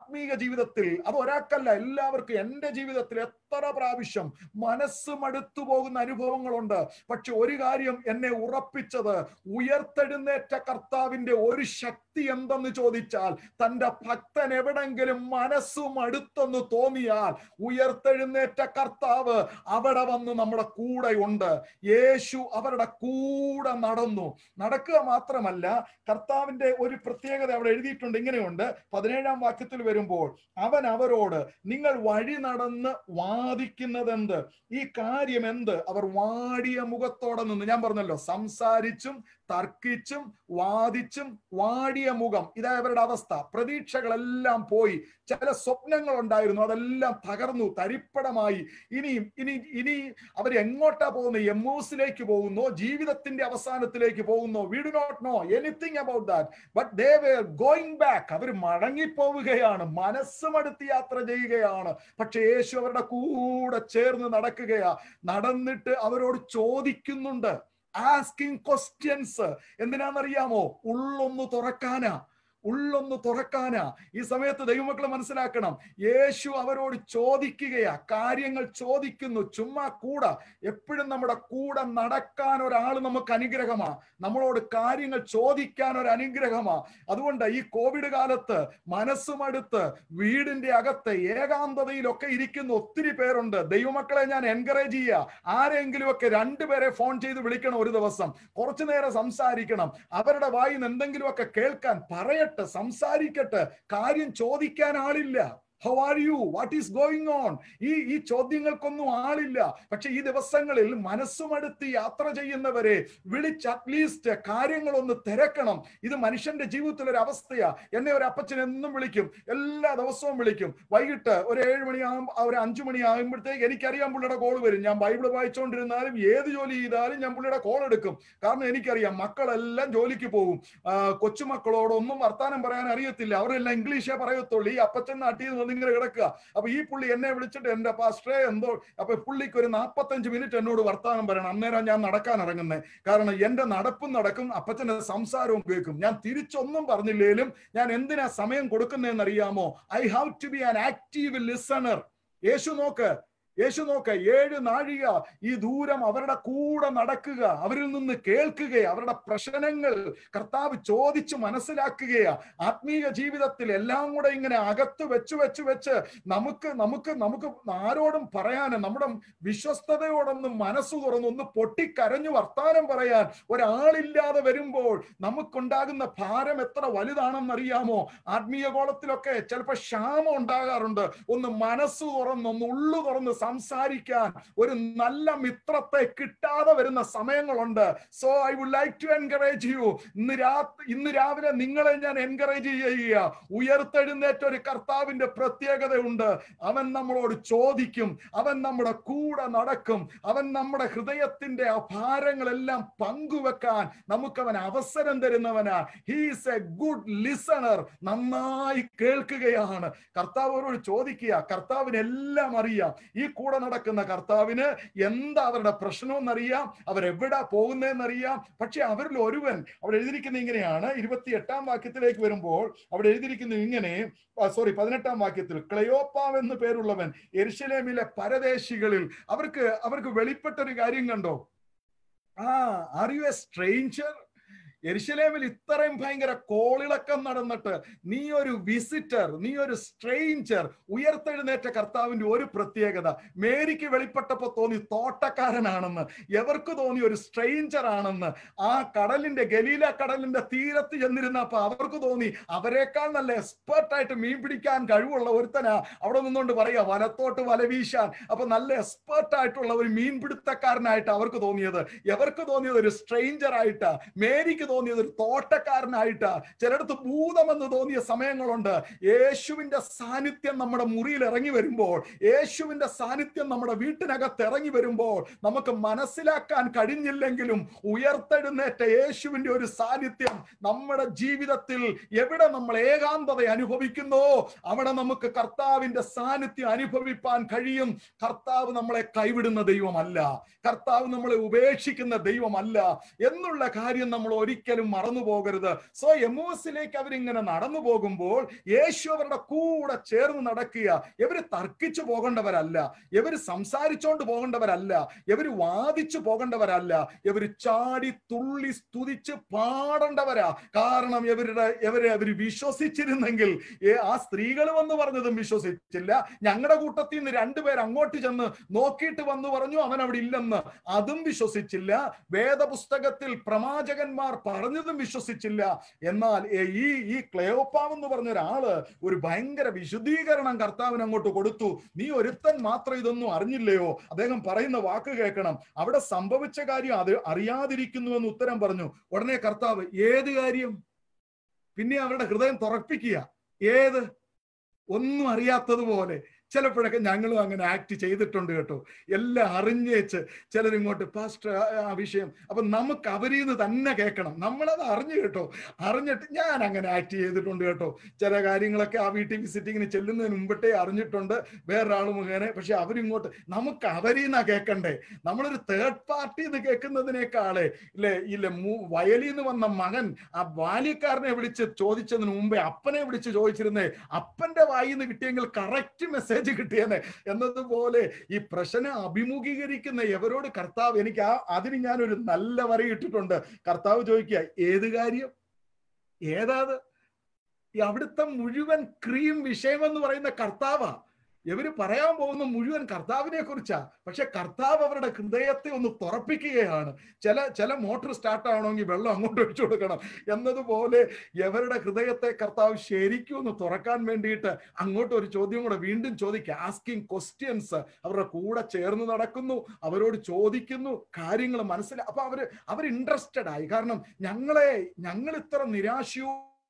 ആത്മീക ജീവിതത്തിൽ അത് ഒരാൾക്കല്ല എല്ലാവർക്കും എൻ്റെ ജീവിതത്തിൽ എത്ര പ്രാവശ്യം മനസ്സ് മടുത്തു പോകുന്ന അനുഭവങ്ങളുണ്ട് പക്ഷെ ഒരു കാര്യം എന്നെ ഉറപ്പിച്ചത് ഉയർത്തെഴുന്നേറ്റ കർത്താവിന്റെ ഒരു ശക്തി എന്തെന്ന് ചോദിച്ചാൽ തന്റെ ഭക്തൻ എവിടെങ്കിലും മനസ്സു മടുത്തെന്ന് തോന്നിയാൽ ഉയർത്തെഴുന്നേറ്റ കർത്താവ് അവിടെ വന്ന് നമ്മുടെ കൂടെ ഉണ്ട് യേശു അവരുടെ കൂടെ നടന്നു നടക്കുക മാത്രമല്ല കർത്താവിന്റെ ഒരു പ്രത്യേകത അവിടെ എഴുതിയിട്ടുണ്ട് ഇങ്ങനെയുണ്ട് പതിനേഴാം വാക്യത്തിൽ വരുമ്പോൾ അവൻ അവരോട് നിങ്ങൾ വഴി നടന്ന് വാദിക്കുന്നതെന്ത് ഈ കാര്യം എന്ത് അവർ വാടിയ മുഖത്തോടെ നിന്ന് ഞാൻ പറഞ്ഞല്ലോ സംസാരിച്ചും തർക്കിച്ചും വാദിച്ചും വാടിയ മുഖം ഇതാ അവരുടെ അവസ്ഥ പ്രതീക്ഷകളെല്ലാം പോയി ചില സ്വപ്നങ്ങൾ ഉണ്ടായിരുന്നു അതെല്ലാം തകർന്നു തരിപ്പടമായി ഇനിയും ഇനി ഇനി അവർ എങ്ങോട്ടാ പോകുന്നത് എമ്മൂസിലേക്ക് പോകുന്നോ ജീവിതത്തിന്റെ അവസാനത്തിലേക്ക് പോകുന്നോ we do not know anything about that but they were going back അവർ മടങ്ങിപ്പോവുകയാണ് മനസ്സുമടുത്ത് യാത്ര ചെയ്യുകയാണ് പക്ഷെ യേശു അവരുടെ കൂടെ ചേർന്ന് നടക്കുകയാ നടന്നിട്ട് അവരോട് ചോദിക്കുന്നുണ്ട് ആസ്കിങ് ക്വസ്റ്റ്യൻസ് എന്തിനാണെന്നറിയാമോ ഉള്ളൊന്ന് തുറക്കാനാ ഉള്ളൊന്ന് തുറക്കാനാ ഈ സമയത്ത് ദൈവമക്കൾ മനസ്സിലാക്കണം യേശു അവരോട് ചോദിക്കുകയാ കാര്യങ്ങൾ ചോദിക്കുന്നു ചുമ്മാ കൂടെ എപ്പോഴും നമ്മുടെ കൂടെ നടക്കാൻ ഒരാൾ നമുക്ക് അനുഗ്രഹമാ നമ്മളോട് കാര്യങ്ങൾ ചോദിക്കാൻ ഒരു അനുഗ്രഹമാ അതുകൊണ്ട് ഈ കോവിഡ് കാലത്ത് മനസ്സുമടുത്ത് വീടിന്റെ അകത്ത് ഏകാന്തതയിലൊക്കെ ഇരിക്കുന്ന ഒത്തിരി പേരുണ്ട് ദൈവമക്കളെ ഞാൻ എൻകറേജ് ചെയ്യുക ആരെങ്കിലും ഒക്കെ രണ്ടുപേരെ ഫോൺ ചെയ്ത് വിളിക്കണം ഒരു ദിവസം കുറച്ചു നേരം സംസാരിക്കണം അവരുടെ വായിൽ നിന്ന് എന്തെങ്കിലുമൊക്കെ കേൾക്കാൻ പറയട്ടെ സംസാരിക്കട്ടെ കാര്യം ചോദിക്കാൻ ആളില്ല how are you what is going on ഈ ഈ ചോദ്യങ്ങൾക്കൊന്നും ആളില്ല പക്ഷെ ഈ ദിവസങ്ങളിൽ മനസ്സുമടുത്ത് യാത്ര ചെയ്യുന്നവരെ വിളിച്ച് അറ്റ്ലീസ്റ്റ് കാര്യങ്ങളൊന്ന് തിരക്കണം ഇത് മനുഷ്യന്റെ ജീവിതത്തിൽ ഒരു അവസ്ഥയാ എന്നെ ഒരു അപ്പച്ചൻ എന്നും വിളിക്കും എല്ലാ ദിവസവും വിളിക്കും വൈകിട്ട് ഒരു ഏഴ് മണിയാകും ഒരു അഞ്ചു മണിയാകുമ്പോഴത്തേക്ക് എനിക്കറിയാം പുള്ളിയുടെ കോൾ വരും ഞാൻ ബൈബിൾ വായിച്ചുകൊണ്ടിരുന്നാലും ഏത് ജോലി ചെയ്താലും ഞാൻ പുള്ളിയുടെ കോൾ എടുക്കും കാരണം എനിക്കറിയാം മക്കളെല്ലാം ജോലിക്ക് പോകും കൊച്ചുമക്കളോടൊന്നും വർത്താനം പറയാൻ അറിയത്തില്ല അവരെല്ലാം ഇംഗ്ലീഷേ പറയത്തുള്ളൂ ഈ അപ്പച്ചൻ നാട്ടിൽ നിന്ന് ഇങ്ങനെ കിടക്കുക അപ്പൊ ഈ പുള്ളി എന്നെ വിളിച്ചിട്ട് എന്റെ പാസ്റ്റേ എന്തോ അപ്പൊ പുള്ളിക്ക് ഒരു നാപ്പത്തഞ്ച് മിനിറ്റ് എന്നോട് വർത്താനം പറയണം അന്നേരം ഞാൻ നടക്കാൻ ഇറങ്ങുന്നത് കാരണം എന്റെ നടപ്പും നടക്കും അപ്പച്ചന്റെ സംസാരവും കേൾക്കും ഞാൻ തിരിച്ചൊന്നും പറഞ്ഞില്ലേലും ഞാൻ എന്തിനാ സമയം കൊടുക്കുന്നതെന്ന് അറിയാമോ I have to be an active listener യേശു നോക്ക് യേശു നോക്ക ഏഴ് നാഴിക ഈ ദൂരം അവരുടെ കൂടെ നടക്കുക അവരിൽ നിന്ന് കേൾക്കുക അവരുടെ പ്രശ്നങ്ങൾ കർത്താവ് ചോദിച്ച് മനസ്സിലാക്കുകയാ ആത്മീയ ജീവിതത്തിൽ എല്ലാം കൂടെ ഇങ്ങനെ അകത്ത് വെച്ച് വെച്ച് വെച്ച് നമുക്ക് നമുക്ക് നമുക്ക് ആരോടും പറയാൻ നമ്മുടെ വിശ്വസ്തയോടൊന്ന് മനസ്സ് തുറന്ന് ഒന്ന് പൊട്ടിക്കരഞ്ഞു വർത്താനം പറയാൻ ഒരാളില്ലാതെ വരുമ്പോൾ നമുക്കുണ്ടാകുന്ന ഭാരം എത്ര വലുതാണെന്നറിയാമോ ആത്മീയ ഗോളത്തിലൊക്കെ ചിലപ്പോൾ ക്ഷാമം ഉണ്ടാകാറുണ്ട് ഒന്ന് മനസ്സ് തുറന്ന് ഒന്ന് ഉള്ളു തുറന്ന് സംസാരിക്കാൻ ഒരു നല്ല മിത്രത്തെ കിട്ടാതെ വരുന്ന സമയങ്ങളുണ്ട് so I would like to encourage you ഇന്ന് രാത്രി ഇന്ന് രാവിലെ നിങ്ങളെ ഞാൻ എൻകറേജ് ചെയ്യുക ഉയർത്തെഴുന്നേറ്റ ഒരു കർത്താവിന്റെ പ്രത്യേകതയുണ്ട് അവൻ നമ്മളോട് ചോദിക്കും അവൻ നമ്മുടെ കൂടെ നടക്കും അവൻ നമ്മുടെ ഹൃദയത്തിന്റെ ആ ഭാരങ്ങളെല്ലാം പങ്കുവെക്കാൻ നമുക്ക് അവൻ അവസരം തരുന്നവനാ ഹീസ് എ ഗുഡ് ലിസണർ നന്നായി കേൾക്കുകയാണ് കർത്താവരോട് ചോദിക്കുക കർത്താവിന് എല്ലാം അറിയാം ഈ കൂടെ നടക്കുന്ന കർത്താവിന് എന്താ അവരുടെ പ്രശ്നമെന്നറിയാം അവരെവിടാ പോകുന്നതെന്നറിയാം പക്ഷെ അവരിൽ ഒരുവൻ അവിടെ എഴുതിയിരിക്കുന്നത് ഇങ്ങനെയാണ് ഇരുപത്തി എട്ടാം വാക്യത്തിലേക്ക് വരുമ്പോൾ അവിടെ എഴുതിയിരിക്കുന്നത് ഇങ്ങനെ സോറി പതിനെട്ടാം വാക്യത്തിൽ ക്ലയോപ്പാവ് എന്ന് പേരുള്ളവൻ എരിശലേമിലെ പരദേശികളിൽ അവർക്ക് അവർക്ക് വെളിപ്പെട്ട ഒരു കാര്യം കണ്ടോ ആ ആർ യു എ സ്ട്രേഞ്ചർ എരിശലേമിൽ ഇത്രയും ഭയങ്കര കോളിളക്കം നടന്നിട്ട് നീ ഒരു വിസിറ്റർ നീ ഒരു സ്ട്രെയിഞ്ചർ ഉയർത്തെഴുന്നേറ്റ കർത്താവിന്റെ ഒരു പ്രത്യേകത മേരിക്ക് വെളിപ്പെട്ടപ്പോ തോന്നി തോട്ടക്കാരനാണെന്ന് എവർക്ക് തോന്നി ഒരു സ്ട്രെയിഞ്ചർ ആണെന്ന് ആ കടലിന്റെ ഗലീല കടലിന്റെ തീരത്ത് ചെന്നിരുന്നപ്പോ അവർക്ക് തോന്നി അവരെക്കാൾ നല്ല എക്സ്പേർട്ട് ആയിട്ട് മീൻ പിടിക്കാൻ കഴിവുള്ള ഒരുത്തനാ അവിടെ നിന്നുകൊണ്ട് പറയാ വലത്തോട്ട് വല വീശാൻ അപ്പൊ നല്ല എക്സ്പേർട്ട് ആയിട്ടുള്ള ഒരു മീൻപിടുത്തക്കാരനായിട്ട് അവർക്ക് തോന്നിയത് എവർക്ക് തോന്നിയത് ഒരു സ്ട്രെയിഞ്ചർ ആയിട്ടാ മേരിക്ക് തോന്നിയത് ഒരു തോട്ടക്കാരനായിട്ടാ ചിലടത്ത് ഭൂതമെന്ന് തോന്നിയ സമയങ്ങളുണ്ട് യേശുവിന്റെ സാന്നിധ്യം നമ്മുടെ മുറിയിൽ ഇറങ്ങി വരുമ്പോൾ യേശുവിന്റെ സാന്നിധ്യം നമ്മുടെ വീട്ടിനകത്ത് ഇറങ്ങി വരുമ്പോൾ നമുക്ക് മനസ്സിലാക്കാൻ കഴിഞ്ഞില്ലെങ്കിലും ഉയർത്തെഴുന്നേറ്റ യേശുവിന്റെ ഒരു സാന്നിധ്യം നമ്മുടെ ജീവിതത്തിൽ എവിടെ നമ്മൾ ഏകാന്തത അനുഭവിക്കുന്നോ അവിടെ നമുക്ക് കർത്താവിന്റെ സാന്നിധ്യം അനുഭവിപ്പാൻ കഴിയും കർത്താവ് നമ്മളെ കൈവിടുന്ന ദൈവമല്ല കർത്താവ് നമ്മളെ ഉപേക്ഷിക്കുന്ന ദൈവമല്ല എന്നുള്ള കാര്യം നമ്മൾ ഒരിക്കലും ഒരിക്കലും മറന്നു പോകരുത് സോ എമോസിലേക്ക് അവരിങ്ങനെ നടന്നു പോകുമ്പോൾ യേശു അവരുടെ കൂടെ ചേർന്ന് നടക്കുക ഇവര് തർക്കിച്ചു പോകേണ്ടവരല്ല ഇവര് സംസാരിച്ചോണ്ട് പോകേണ്ടവരല്ല ഇവര് വാദിച്ചു പോകേണ്ടവരല്ല ഇവര് ചാടി തുള്ളി സ്തുതിച്ച് പാടേണ്ടവരാ കാരണം ഇവരുടെ ഇവരെ അവര് വിശ്വസിച്ചിരുന്നെങ്കിൽ ഏ- ആ സ്ത്രീകൾ വന്ന് പറഞ്ഞതും വിശ്വസിച്ചില്ല ഞങ്ങളുടെ കൂട്ടത്തിൽ നിന്ന് രണ്ടുപേർ അങ്ങോട്ട് ചെന്ന് നോക്കിയിട്ട് വന്നു പറഞ്ഞു അവൻ അവിടെ ഇല്ലെന്ന് അതും വിശ്വസിച്ചില്ല വേദപുസ്തകത്തിൽ പ്രവാചകന്മാർ പറഞ്ഞതും വിശ്വസിച്ചില്ല എന്നാൽ ഏ- ഈ ഈ ക്ലെയോപ്പാവ് എന്ന് പറഞ്ഞ ഒരാള് ഒരു ഭയങ്കര വിശുദ്ധീകരണം കർത്താവിന് അങ്ങോട്ട് കൊടുത്തു നീ ഒരുത്തൻ മാത്രം ഇതൊന്നും അറിഞ്ഞില്ലയോ അദ്ദേഹം പറയുന്ന വാക്ക് കേൾക്കണം അവിടെ സംഭവിച്ച കാര്യം അത് അറിയാതിരിക്കുന്നു എന്ന് ഉത്തരം പറഞ്ഞു ഉടനെ കർത്താവ് ഏത് കാര്യം പിന്നെ അവരുടെ ഹൃദയം തുറപ്പിക്കുക ഏത് ഒന്നും അറിയാത്തതുപോലെ ചിലപ്പോഴൊക്കെ ഞങ്ങളും അങ്ങനെ ആക്ട് ചെയ്തിട്ടുണ്ട് കേട്ടോ എല്ലാം അറിഞ്ഞേച്ച് ചിലരിങ്ങോട്ട് പാസ്റ്റർ ആ- ആ വിഷയം അപ്പൊ നമുക്ക് അവരിൽ നിന്ന് തന്നെ കേൾക്കണം നമ്മളത് അറിഞ്ഞു കേട്ടോ അറിഞ്ഞിട്ട് ഞാൻ അങ്ങനെ ആക്ട് ചെയ്തിട്ടുണ്ട് കേട്ടോ ചില കാര്യങ്ങളൊക്കെ ആ വീട്ടിൽ വിസിറ്റിങ്ങിന് ചെല്ലുന്നതിന് മുമ്പിട്ടേ അറിഞ്ഞിട്ടുണ്ട് വേറൊരാൾ മുഖേന പക്ഷെ അവരിങ്ങോട്ട് നമുക്ക് അവരിൽ നിന്നാ കേൾക്കണ്ടേ നമ്മളൊരു തേർഡ് പാർട്ടി എന്ന് കേൾക്കുന്നതിനേക്കാളെ ഇല്ലേ ഇല്ല മൂ- വയലിൽ നിന്ന് വന്ന മകൻ ആ ബാല്യക്കാരനെ വിളിച്ച് ചോദിച്ചതിന് മുമ്പേ അപ്പനെ വിളിച്ച് ചോദിച്ചിരുന്നേ അപ്പന്റെ വായിൽ നിന്ന് കിട്ടിയെങ്കിൽ കറക്റ്റ് മെസ്സേജ് കിട്ടിയെന്നെ എന്നതുപോലെ ഈ പ്രശ്നം അഭിമുഖീകരിക്കുന്ന എവരോട് കർത്താവ് എനിക്ക് ആ അതിന് ഞാനൊരു നല്ല വരയിട്ടിട്ടുണ്ട് കർത്താവ് ചോദിക്കുക ഏത് കാര്യം ഏതാത് ഈ അവിടുത്തെ മുഴുവൻ ക്രീം വിഷയം എന്ന് പറയുന്ന കർത്താവാ ഇവര് പറയാൻ പോകുന്ന മുഴുവൻ കർത്താവിനെ കുറിച്ചാ പക്ഷെ കർത്താവ് അവരുടെ ഹൃദയത്തെ ഒന്ന് തുറപ്പിക്കുകയാണ് ചില ചില മോട്ടോർ സ്റ്റാർട്ട് ആവണമെങ്കിൽ വെള്ളം അങ്ങോട്ട് ഒഴിച്ചു കൊടുക്കണം എന്നതുപോലെ ഇവരുടെ ഹൃദയത്തെ കർത്താവ് ശരിക്കും ഒന്ന് തുറക്കാൻ വേണ്ടിയിട്ട് അങ്ങോട്ട് ഒരു ചോദ്യം കൂടെ വീണ്ടും ചോദിക്കുക ആസ്കിങ് ക്വസ്റ്റ്യൻസ് അവരുടെ കൂടെ ചേർന്ന് നടക്കുന്നു അവരോട് ചോദിക്കുന്നു കാര്യങ്ങൾ മനസ്സിലാ അപ്പൊ അവര് അവർ ഇൻട്രസ്റ്റഡ് ആയി കാരണം ഞങ്ങളെ ഞങ്ങൾ ഇത്ര നിരാശയോ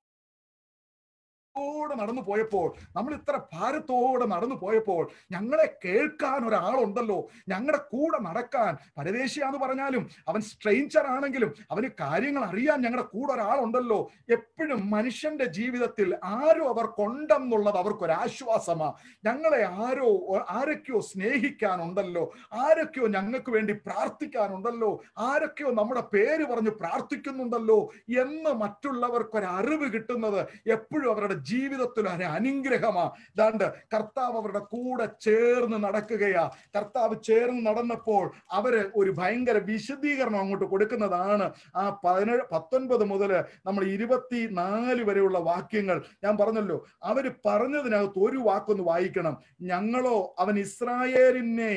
ോടെ നടന്നു പോയപ്പോൾ നമ്മൾ ഇത്ര ഭാരത്തോടെ നടന്നു പോയപ്പോൾ ഞങ്ങളെ കേൾക്കാൻ ഒരാളുണ്ടല്ലോ ഞങ്ങളുടെ കൂടെ നടക്കാൻ പരദേശിയാന്ന് പറഞ്ഞാലും അവൻ സ്ട്രെയിഞ്ചർ ആണെങ്കിലും അവന് കാര്യങ്ങൾ അറിയാൻ ഞങ്ങളുടെ കൂടെ ഒരാളുണ്ടല്ലോ എപ്പോഴും മനുഷ്യന്റെ ജീവിതത്തിൽ ആരോ അവർ കൊണ്ടെന്നുള്ളത് അവർക്കൊരാശ്വാസമാ ഞങ്ങളെ ആരോ ആരൊക്കെയോ സ്നേഹിക്കാനുണ്ടല്ലോ ആരൊക്കെയോ ഞങ്ങൾക്ക് വേണ്ടി പ്രാർത്ഥിക്കാനുണ്ടല്ലോ ആരൊക്കെയോ നമ്മുടെ പേര് പറഞ്ഞ് പ്രാർത്ഥിക്കുന്നുണ്ടല്ലോ എന്ന് മറ്റുള്ളവർക്കൊരു അറിവ് കിട്ടുന്നത് എപ്പോഴും അവരുടെ ജീവിതത്തിൽ ഒരു അനുഗ്രഹമാ ദാണ്ട് കർത്താവ് അവരുടെ കൂടെ ചേർന്ന് നടക്കുകയാ കർത്താവ് ചേർന്ന് നടന്നപ്പോൾ അവര് ഒരു ഭയങ്കര വിശദീകരണം അങ്ങോട്ട് കൊടുക്കുന്നതാണ് ആ പതിനേഴ് പത്തൊൻപത് മുതൽ നമ്മൾ ഇരുപത്തി നാല് വരെയുള്ള വാക്യങ്ങൾ ഞാൻ പറഞ്ഞല്ലോ അവര് പറഞ്ഞതിനകത്ത് ഒരു വാക്കൊന്ന് വായിക്കണം ഞങ്ങളോ അവൻ ഇസ്രായേലിനെ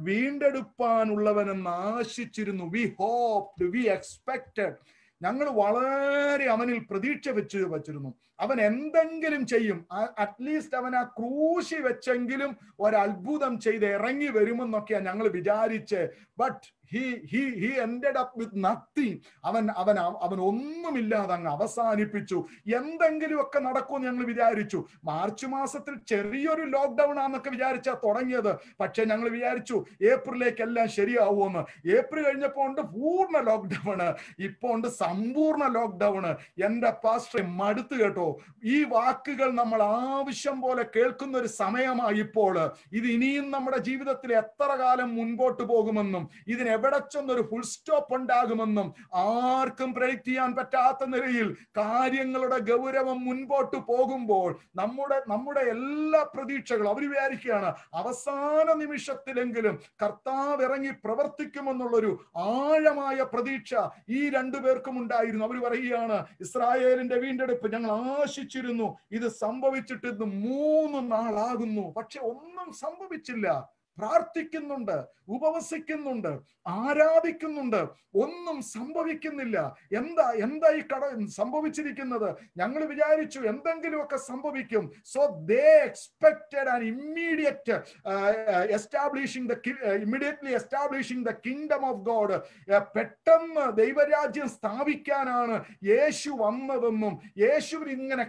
വീണ്ടെടുപ്പാനുള്ളവനെന്ന് ആശിച്ചിരുന്നു വി ഹോപ്ഡ് വി എക്സ്പെക്റ്റഡ് ഞങ്ങൾ വളരെ അവനിൽ പ്രതീക്ഷ വെച്ച് വച്ചിരുന്നു അവൻ എന്തെങ്കിലും ചെയ്യും അറ്റ്ലീസ്റ്റ് അവൻ ആ ക്രൂശി വെച്ചെങ്കിലും ഒരത്ഭുതം ചെയ്ത് ഇറങ്ങി വരുമെന്നൊക്കെയാ ഞങ്ങൾ വിചാരിച്ച് but he he he ended up with nothing അവൻ അവൻ അവൻ ഒന്നുമില്ലാതെ അങ്ങ് അവസാനിപ്പിച്ചു എന്തെങ്കിലുമൊക്കെ നടക്കുമെന്ന് ഞങ്ങൾ വിചാരിച്ചു മാർച്ച് മാസത്തിൽ ചെറിയൊരു ലോക്ക്ഡൌൺ ആണെന്നൊക്കെ വിചാരിച്ചാ തുടങ്ങിയത് പക്ഷെ ഞങ്ങൾ വിചാരിച്ചു ഏപ്രിലേക്ക് എല്ലാം ശരിയാവുമെന്ന് ഏപ്രിൽ കഴിഞ്ഞപ്പോൾ ഉണ്ട് പൂർണ്ണ ലോക്ക്ഡൌൺ ഇപ്പൊ ഉണ്ട് സമ്പൂർണ്ണ ലോക്ക്ഡൌൺ എന്റെ പാസ്റ്റർ മടുത്തു കേട്ടോ ഈ വാക്കുകൾ നമ്മൾ ആവശ്യം പോലെ കേൾക്കുന്ന ഒരു സമയമായി ഇപ്പോൾ ഇത് ഇനിയും നമ്മുടെ ജീവിതത്തിൽ എത്ര കാലം മുൻപോട്ട് പോകുമെന്നും ഇതിന് എവിടെ ചെന്നൊരു ഫുൾ സ്റ്റോപ്പ് ഉണ്ടാകുമെന്നും ആർക്കും പ്രഡിക്റ്റ് ചെയ്യാൻ പറ്റാത്ത നിലയിൽ കാര്യങ്ങളുടെ ഗൗരവം മുൻപോട്ട് പോകുമ്പോൾ നമ്മുടെ നമ്മുടെ എല്ലാ പ്രതീക്ഷകളും അവർ വിചാരിക്കുകയാണ് അവസാന നിമിഷത്തിലെങ്കിലും കർത്താവ് ഇറങ്ങി പ്രവർത്തിക്കുമെന്നുള്ളൊരു ആഴമായ പ്രതീക്ഷ ഈ രണ്ടു പേർക്കും ഉണ്ടായിരുന്നു അവർ പറയുകയാണ് ഇസ്രായേലിന്റെ വീണ്ടെടുപ്പ് ഞങ്ങൾ ആശിച്ചിരുന്നു ഇത് സംഭവിച്ചിട്ട് ഇത് മൂന്ന് നാളാകുന്നു പക്ഷെ ഒന്നും സംഭവിച്ചില്ല പ്രാർത്ഥിക്കുന്നുണ്ട് ഉപവസിക്കുന്നുണ്ട് ആരാധിക്കുന്നുണ്ട് ഒന്നും സംഭവിക്കുന്നില്ല എന്താ എന്താ ഈ കട സംഭവിച്ചിരിക്കുന്നത് ഞങ്ങൾ വിചാരിച്ചു എന്തെങ്കിലുമൊക്കെ സംഭവിക്കും so they expected and immediate establishing the immediately establishing the kingdom of God പെട്ടെന്ന് ദൈവരാജ്യം സ്ഥാപിക്കാനാണ് യേശു വന്നതെന്നും യേശുവിന് ഇങ്ങനെ കഷ്ട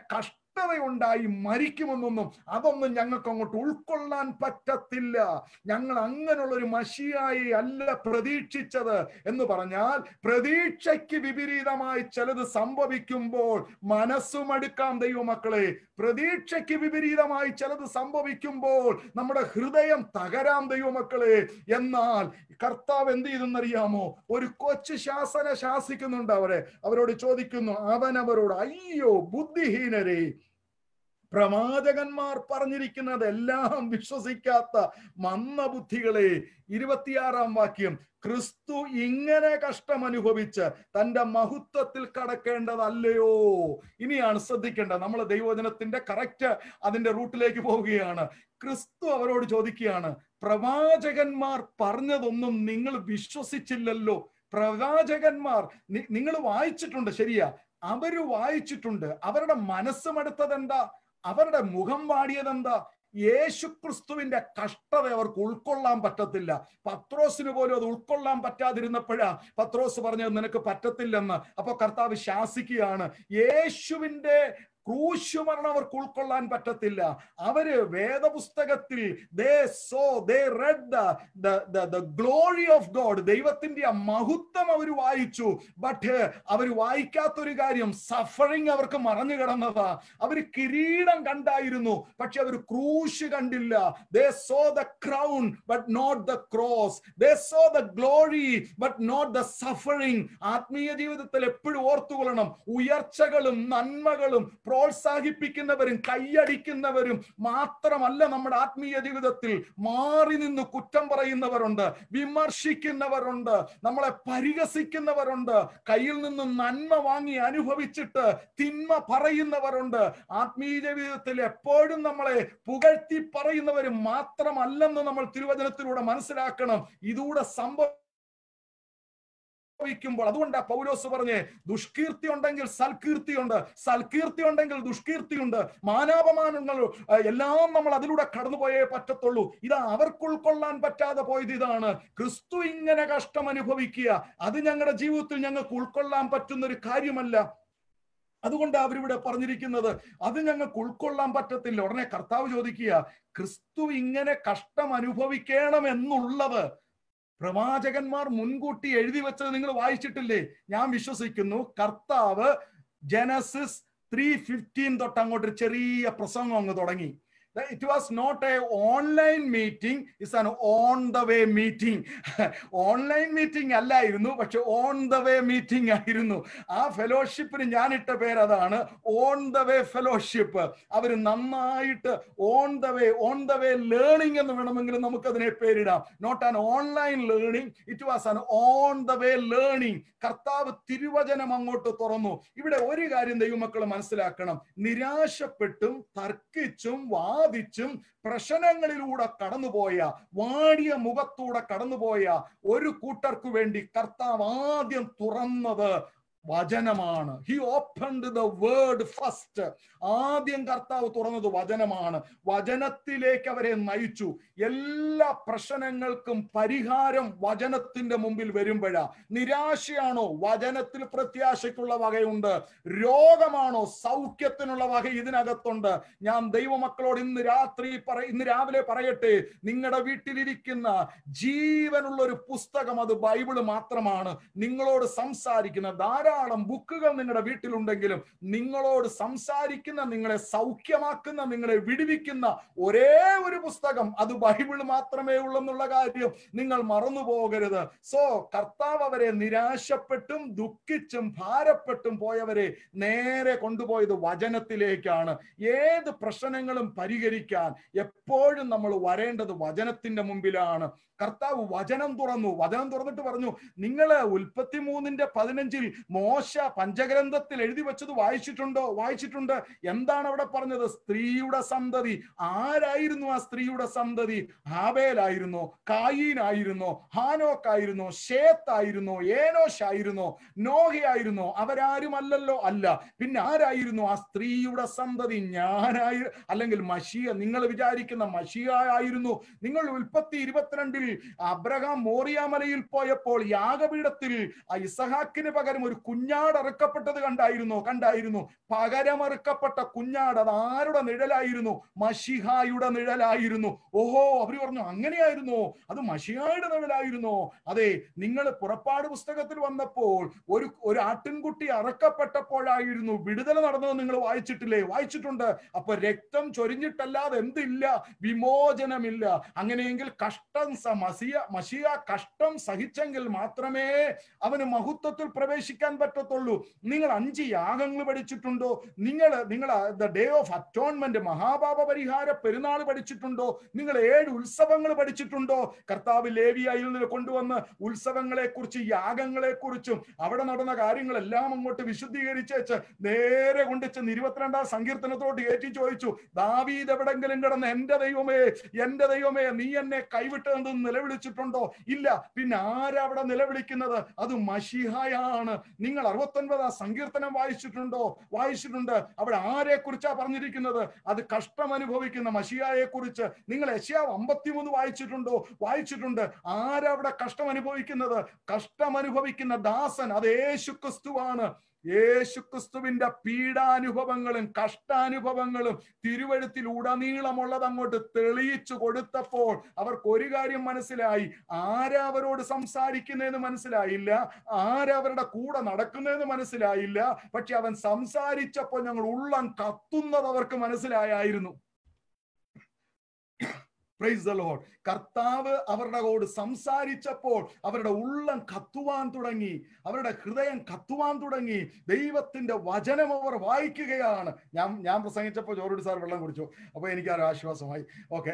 കഷ്ടതയുണ്ടായി മരിക്കുമെന്നൊന്നും അതൊന്നും ഞങ്ങൾക്ക് അങ്ങോട്ട് ഉൾക്കൊള്ളാൻ പറ്റത്തില്ല ഞങ്ങൾ അങ്ങനെയുള്ള ഒരു മഷിയായി അല്ല പ്രതീക്ഷിച്ചത് എന്ന് പറഞ്ഞാൽ പ്രതീക്ഷയ്ക്ക് വിപരീതമായി ചിലത് സംഭവിക്കുമ്പോൾ മനസ്സുമടുക്കാം ദൈവമക്കളെ പ്രതീക്ഷയ്ക്ക് വിപരീതമായി ചിലത് സംഭവിക്കുമ്പോൾ നമ്മുടെ ഹൃദയം തകരാം ദൈവമക്കളെ എന്നാൽ കർത്താവ് എന്ത് ചെയ്തെന്നറിയാമോ ഒരു കൊച്ചു ശാസന ശാസിക്കുന്നുണ്ട് അവരെ അവരോട് ചോദിക്കുന്നു അവൻ അവരോട് അയ്യോ ബുദ്ധിഹീനരെ പ്രവാചകന്മാർ പറഞ്ഞിരിക്കുന്നത് എല്ലാം വിശ്വസിക്കാത്ത മന്ദബുദ്ധികളെ ഇരുപത്തിയാറാം വാക്യം ക്രിസ്തു ഇങ്ങനെ കഷ്ടം അനുഭവിച്ച് തന്റെ മഹത്വത്തിൽ കടക്കേണ്ടതല്ലയോ ഇനിയാണ് ശ്രദ്ധിക്കേണ്ടത് നമ്മൾ ദൈവവചനത്തിന്റെ കറക്റ്റ് അതിന്റെ റൂട്ടിലേക്ക് പോവുകയാണ് ക്രിസ്തു അവരോട് ചോദിക്കുകയാണ് പ്രവാചകന്മാർ പറഞ്ഞതൊന്നും നിങ്ങൾ വിശ്വസിച്ചില്ലല്ലോ പ്രവാചകന്മാർ നിങ്ങൾ വായിച്ചിട്ടുണ്ട് ശരിയാ അവര് വായിച്ചിട്ടുണ്ട് അവരുടെ മനസ്സുമെടുത്തത് എന്താ അവരുടെ മുഖം വാടിയതെന്താ യേശുക്രിസ്തുവിന്റെ കഷ്ടത അവർക്ക് ഉൾക്കൊള്ളാൻ പറ്റത്തില്ല പത്രോസിന് പോലും അത് ഉൾക്കൊള്ളാൻ പറ്റാതിരുന്നപ്പോഴാ പത്രോസ് പറഞ്ഞത് നിനക്ക് പറ്റത്തില്ലെന്ന് അപ്പൊ കർത്താവ് ശാസിക്കുകയാണ് യേശുവിന്റെ ക്രൂശുമരണം അവർക്ക് ഉൾക്കൊള്ളാൻ പറ്റത്തില്ല അവര് വേദപുസ്തകത്തിൽ they saw they read the glory of God ദൈവത്തിന്റെ ആ മഹത്വം അവർ വായിച്ചു ബട്ട് അവർ വായിക്കാത്തൊരു കാര്യം സഫറിങ് അവർക്ക് മറഞ്ഞു കിടന്നതാ അവർ കിരീടം കണ്ടായിരുന്നു പക്ഷെ അവർ ക്രൂശ് കണ്ടില്ല they saw the crown but not the cross they saw the glory but not the suffering ആത്മീയ ജീവിതത്തിൽ എപ്പോഴും ഓർത്തുകൊള്ളണം ഉയർച്ചകളും നന്മകളും പ്രോത്സാഹിപ്പിക്കുന്നവരും കൈയടിക്കുന്നവരും മാത്രമല്ല നമ്മുടെ ആത്മീയ ജീവിതത്തിൽ മാറി നിന്ന് കുറ്റം പറയുന്നവരുണ്ട് വിമർശിക്കുന്നവരുണ്ട് നമ്മളെ പരിഹസിക്കുന്നവരുണ്ട് കയ്യിൽ നിന്ന് നന്മ വാങ്ങി അനുഭവിച്ചിട്ട് തിന്മ പറയുന്നവരുണ്ട് ആത്മീയ ജീവിതത്തിൽ എപ്പോഴും നമ്മളെ പുകഴ്ത്തി പറയുന്നവരും മാത്രമല്ലെന്ന് നമ്മൾ തിരുവചനത്തിലൂടെ മനസ്സിലാക്കണം ഇതൂടെ സംഭവം സംഭവിക്കുമ്പോൾ അതുകൊണ്ടാ പൗലോസ് പറഞ്ഞ് ദുഷ്കീർത്തി ഉണ്ടെങ്കിൽ സൽകീർത്തിയുണ്ട് സൽകീർത്തി ഉണ്ടെങ്കിൽ ദുഷ്കീർത്തിയുണ്ട് മാനാപമാനങ്ങൾ എല്ലാം നമ്മൾ അതിലൂടെ കടന്നുപോയേ പറ്റത്തുള്ളൂ ഇതാ അവർക്ക് ഉൾക്കൊള്ളാൻ പറ്റാതെ പോയത് ഇതാണ് ക്രിസ്തു ഇങ്ങനെ കഷ്ടം അനുഭവിക്കുക അത് ഞങ്ങളുടെ ജീവിതത്തിൽ ഞങ്ങൾക്ക് ഉൾക്കൊള്ളാൻ പറ്റുന്ന ഒരു കാര്യമല്ല അതുകൊണ്ട് അവരിവിടെ പറഞ്ഞിരിക്കുന്നത് അത് ഞങ്ങൾക്ക് ഉൾക്കൊള്ളാൻ പറ്റത്തില്ല ഉടനെ കർത്താവ് ചോദിക്കുക ക്രിസ്തു ഇങ്ങനെ കഷ്ടം അനുഭവിക്കണം എന്നുള്ളത് പ്രവാചകന്മാർ മുൻകൂട്ടി എഴുതി വെച്ചത് നിങ്ങൾ വായിച്ചിട്ടില്ലേ ഞാൻ വിശ്വസിക്കുന്നു കർത്താവ് ജനസിസ് ത്രീ ഫിഫ്റ്റീൻ തൊട്ട് അങ്ങോട്ട് ചെറിയ പ്രസംഗം അങ്ങ് തുടങ്ങി it was not a online meeting is an on the way meeting online meeting അല്ലായിരുന്നു പക്ഷെ ഓൺ ദ വേ മീറ്റിംഗ് ആയിരുന്നു ആ ഫെലോഷിപ്പിന് ഞാൻ ഇട്ട പേര് അതാണ് ഓൺ ദ വേ ഫെലോഷിപ്പ് അവർ നന്നായിട്ട് on the way on the way learning എന്ന് വേണമെങ്കിൽ നമുക്ക് അതിനെ പേരിടാം not an online learning it was an on the way learning കർത്താവ് തിരുവചനം അങ്ങോട്ട് തുറന്നു ഇവിടെ ഒരു കാര്യം ദൈവമക്കൾ മനസ്സിലാക്കണം നിരാശപ്പെട്ടും തർക്കിച്ചും വാദിച്ചും പ്രശ്നങ്ങളിലൂടെ കടന്നുപോയ വാടിയ മുഖത്തൂടെ കടന്നുപോയ ഒരു കൂട്ടർക്കു വേണ്ടി കർത്താവ് ആദ്യം തുറന്നത് വചനമാണ് he opened the word first ആദ്യം കർത്താവ് തുറന്നത് വചനമാണ് വചനത്തിലേക്ക് അവരെ നയിച്ചു എല്ലാ പ്രശ്നങ്ങൾക്കും പരിഹാരം വചനത്തിന്റെ മുമ്പിൽ വരുമ്പോഴാ നിരാശയാണോ വചനത്തിൽ പ്രത്യാശയ്ക്കുള്ള വകയുണ്ട് രോഗമാണോ സൗഖ്യത്തിനുള്ള വക ഇതിനകത്തുണ്ട് ഞാൻ ദൈവമക്കളോട് ഇന്ന് രാത്രി പറ ഇന്ന് രാവിലെ പറയട്ടെ നിങ്ങളുടെ വീട്ടിലിരിക്കുന്ന ജീവനുള്ള ഒരു പുസ്തകം അത് ബൈബിള് മാത്രമാണ് നിങ്ങളോട് സംസാരിക്കുന്ന ധാരാളം ബുക്കുകൾ നിങ്ങളുടെ വീട്ടിലുണ്ടെങ്കിലും നിങ്ങളോട് സംസാരിക്കുന്ന നിങ്ങളെ സൗഖ്യമാക്കുന്ന നിങ്ങളെ വിടുവിക്കുന്ന ഒരേ ഒരു പുസ്തകം അത് ബൈബിൾ മാത്രമേ ഉള്ളൂ എന്നുള്ള കാര്യം നിങ്ങൾ മറന്നു പോകരുത് സോ കർത്താവ് അവരെ നിരാശപ്പെട്ടും ദുഃഖിച്ചും ഭാരപ്പെട്ടും പോയവരെ നേരെ കൊണ്ടുപോയത് വചനത്തിലേക്കാണ് ഏത് പ്രശ്നങ്ങളും പരിഹരിക്കാൻ എപ്പോഴും നമ്മൾ വരേണ്ടത് വചനത്തിന്റെ മുമ്പിലാണ് കർത്താവ് വചനം തുറന്നു വചനം തുറന്നിട്ട് പറഞ്ഞു നിങ്ങള് ഉൽപ്പത്തി മൂന്നിന്റെ പതിനഞ്ചിൽ മോശ പഞ്ചഗ്രന്ഥത്തിൽ എഴുതി വെച്ചത് വായിച്ചിട്ടുണ്ടോ വായിച്ചിട്ടുണ്ട് എന്താണ് അവിടെ പറഞ്ഞത് സ്ത്രീയുടെ സന്തതി ആരായിരുന്നു ആ സ്ത്രീയുടെ സന്തതി ഹാബേലായിരുന്നോ കായീനായിരുന്നോ ഹാനോക്കായിരുന്നോ ഷേത്തായിരുന്നോ ഏനോഷായിരുന്നോ നോഹയായിരുന്നോ അവരാരുമല്ലല്ലോ അല്ല പിന്നെ ആരായിരുന്നു ആ സ്ത്രീയുടെ സന്തതി ഞാനായി അല്ലെങ്കിൽ മഷിയ നിങ്ങൾ വിചാരിക്കുന്ന മഷിയ ആയിരുന്നു നിങ്ങൾ ഉൽപ്പത്തി ഇരുപത്തിരണ്ടിൽ അബ്രഹാം മോറിയാമലയിൽ പോയപ്പോൾ യാഗപീഠത്തിൽ ആ ഇസഹാക്കിന് പകരം ഒരു കുഞ്ഞാട് അറുക്കപ്പെട്ടത് കണ്ടായിരുന്നോ കണ്ടായിരുന്നു പകരമറുക്കപ്പെട്ട കുഞ്ഞാട് അത് ആരുടെ നിഴലായിരുന്നു മഷിഹായുടെ നിഴലായിരുന്നു ഓഹോ അവര് പറഞ്ഞു അങ്ങനെയായിരുന്നോ അത് മഷിഹായുടെ നിഴലായിരുന്നോ അതെ നിങ്ങൾ പുറപ്പാട് പുസ്തകത്തിൽ വന്നപ്പോൾ ഒരു ഒരു ആട്ടിൻകുട്ടി അറക്കപ്പെട്ടപ്പോഴായിരുന്നു വിടുതല നടന്നത് നിങ്ങൾ വായിച്ചിട്ടില്ലേ വായിച്ചിട്ടുണ്ട് അപ്പൊ രക്തം ചൊരിഞ്ഞിട്ടല്ലാതെ എന്തില്ല വിമോചനമില്ല അങ്ങനെയെങ്കിൽ കഷ്ടം സ- മസിയ മഷിയ കഷ്ടം സഹിച്ചെങ്കിൽ മാത്രമേ അവന് മഹത്വത്തിൽ പ്രവേശിക്കാൻ പറ്റത്തുള്ളൂ നിങ്ങൾ അഞ്ച് യാഗങ്ങൾ പഠിച്ചിട്ടുണ്ടോ നിങ്ങൾ നിങ്ങൾ ദ ഡേ ഓഫ് അറ്റോൺമെന്റ് മഹാപാപ പരിഹാര പെരുന്നാൾ പഠിച്ചിട്ടുണ്ടോ നിങ്ങൾ ഏഴ് ഉത്സവങ്ങൾ പഠിച്ചിട്ടുണ്ടോ കർത്താവ് ലേവിയായിൽ നിന്ന് കൊണ്ടുവന്ന് ഉത്സവങ്ങളെ കുറിച്ച് യാഗങ്ങളെ കുറിച്ചും അവിടെ നടന്ന കാര്യങ്ങളെല്ലാം അങ്ങോട്ട് വിശുദ്ധീകരിച്ചേച്ച് നേരെ കൊണ്ടുവച്ച് ഇരുപത്തിരണ്ടാം സങ്കീർത്തനത്തോട്ട് ഏറ്റി ചോദിച്ചു ദാവീദ് എവിടെങ്കിലും കിടന്ന് എന്റെ ദൈവമേ എന്റെ ദൈവമേ നീ എന്നെ കൈവിട്ടതെന്ന് നിലവിളിച്ചിട്ടുണ്ടോ ഇല്ല പിന്നെ ആരാ അവിടെ നിലവിളിക്കുന്നത് അത് മഷിഹായാണ് നിങ്ങൾ അറുപത്തൊൻപതാം സങ്കീർത്തനം വായിച്ചിട്ടുണ്ടോ വായിച്ചിട്ടുണ്ട് അവിടെ ആരെ കുറിച്ചാ പറഞ്ഞിരിക്കുന്നത് അത് കഷ്ടം അനുഭവിക്കുന്ന മഷിയായെ കുറിച്ച് നിങ്ങൾ യശയാവ് അമ്പത്തിമൂന്ന് വായിച്ചിട്ടുണ്ടോ വായിച്ചിട്ടുണ്ട് ആരാ അവിടെ കഷ്ടം അനുഭവിക്കുന്നത് കഷ്ടം അനുഭവിക്കുന്ന ദാസൻ അത് യേശു ക്രിസ്തുവാണ് യേശുക്രിസ്തുവിന്റെ പീഡാനുഭവങ്ങളും കഷ്ടാനുഭവങ്ങളും തിരുവഴുത്തിൽ ഉടനീളമുള്ളത് അങ്ങോട്ട് തെളിയിച്ചു കൊടുത്തപ്പോൾ അവർക്ക് ഒരു കാര്യം മനസ്സിലായി ആരാ അവരോട് സംസാരിക്കുന്നതെന്ന് മനസ്സിലായില്ല ആരാ അവരുടെ കൂടെ നടക്കുന്നതെന്ന് മനസ്സിലായില്ല പക്ഷെ അവൻ സംസാരിച്ചപ്പോൾ ഞങ്ങൾ ഉള്ളം കത്തുന്നത് അവർക്ക് മനസ്സിലായായിരുന്നു പ്രൈസ് ദ ലോർഡ് കർത്താവ് അവരുടെ കൂടെ സംസാരിച്ചപ്പോൾ അവരുടെ ഉള്ളം കത്തുവാൻ തുടങ്ങി അവരുടെ ഹൃദയം കത്തുവാൻ തുടങ്ങി ദൈവത്തിന്റെ വചനം അവർ വായിക്കുകയാണ് ഞാൻ ഞാൻ പ്രസംഗിച്ചപ്പോൾ ജോറുടി സാർ വെള്ളം കുടിച്ചു അപ്പൊ എനിക്ക് ആ ഒരു ആശ്വാസമായി ഓക്കെ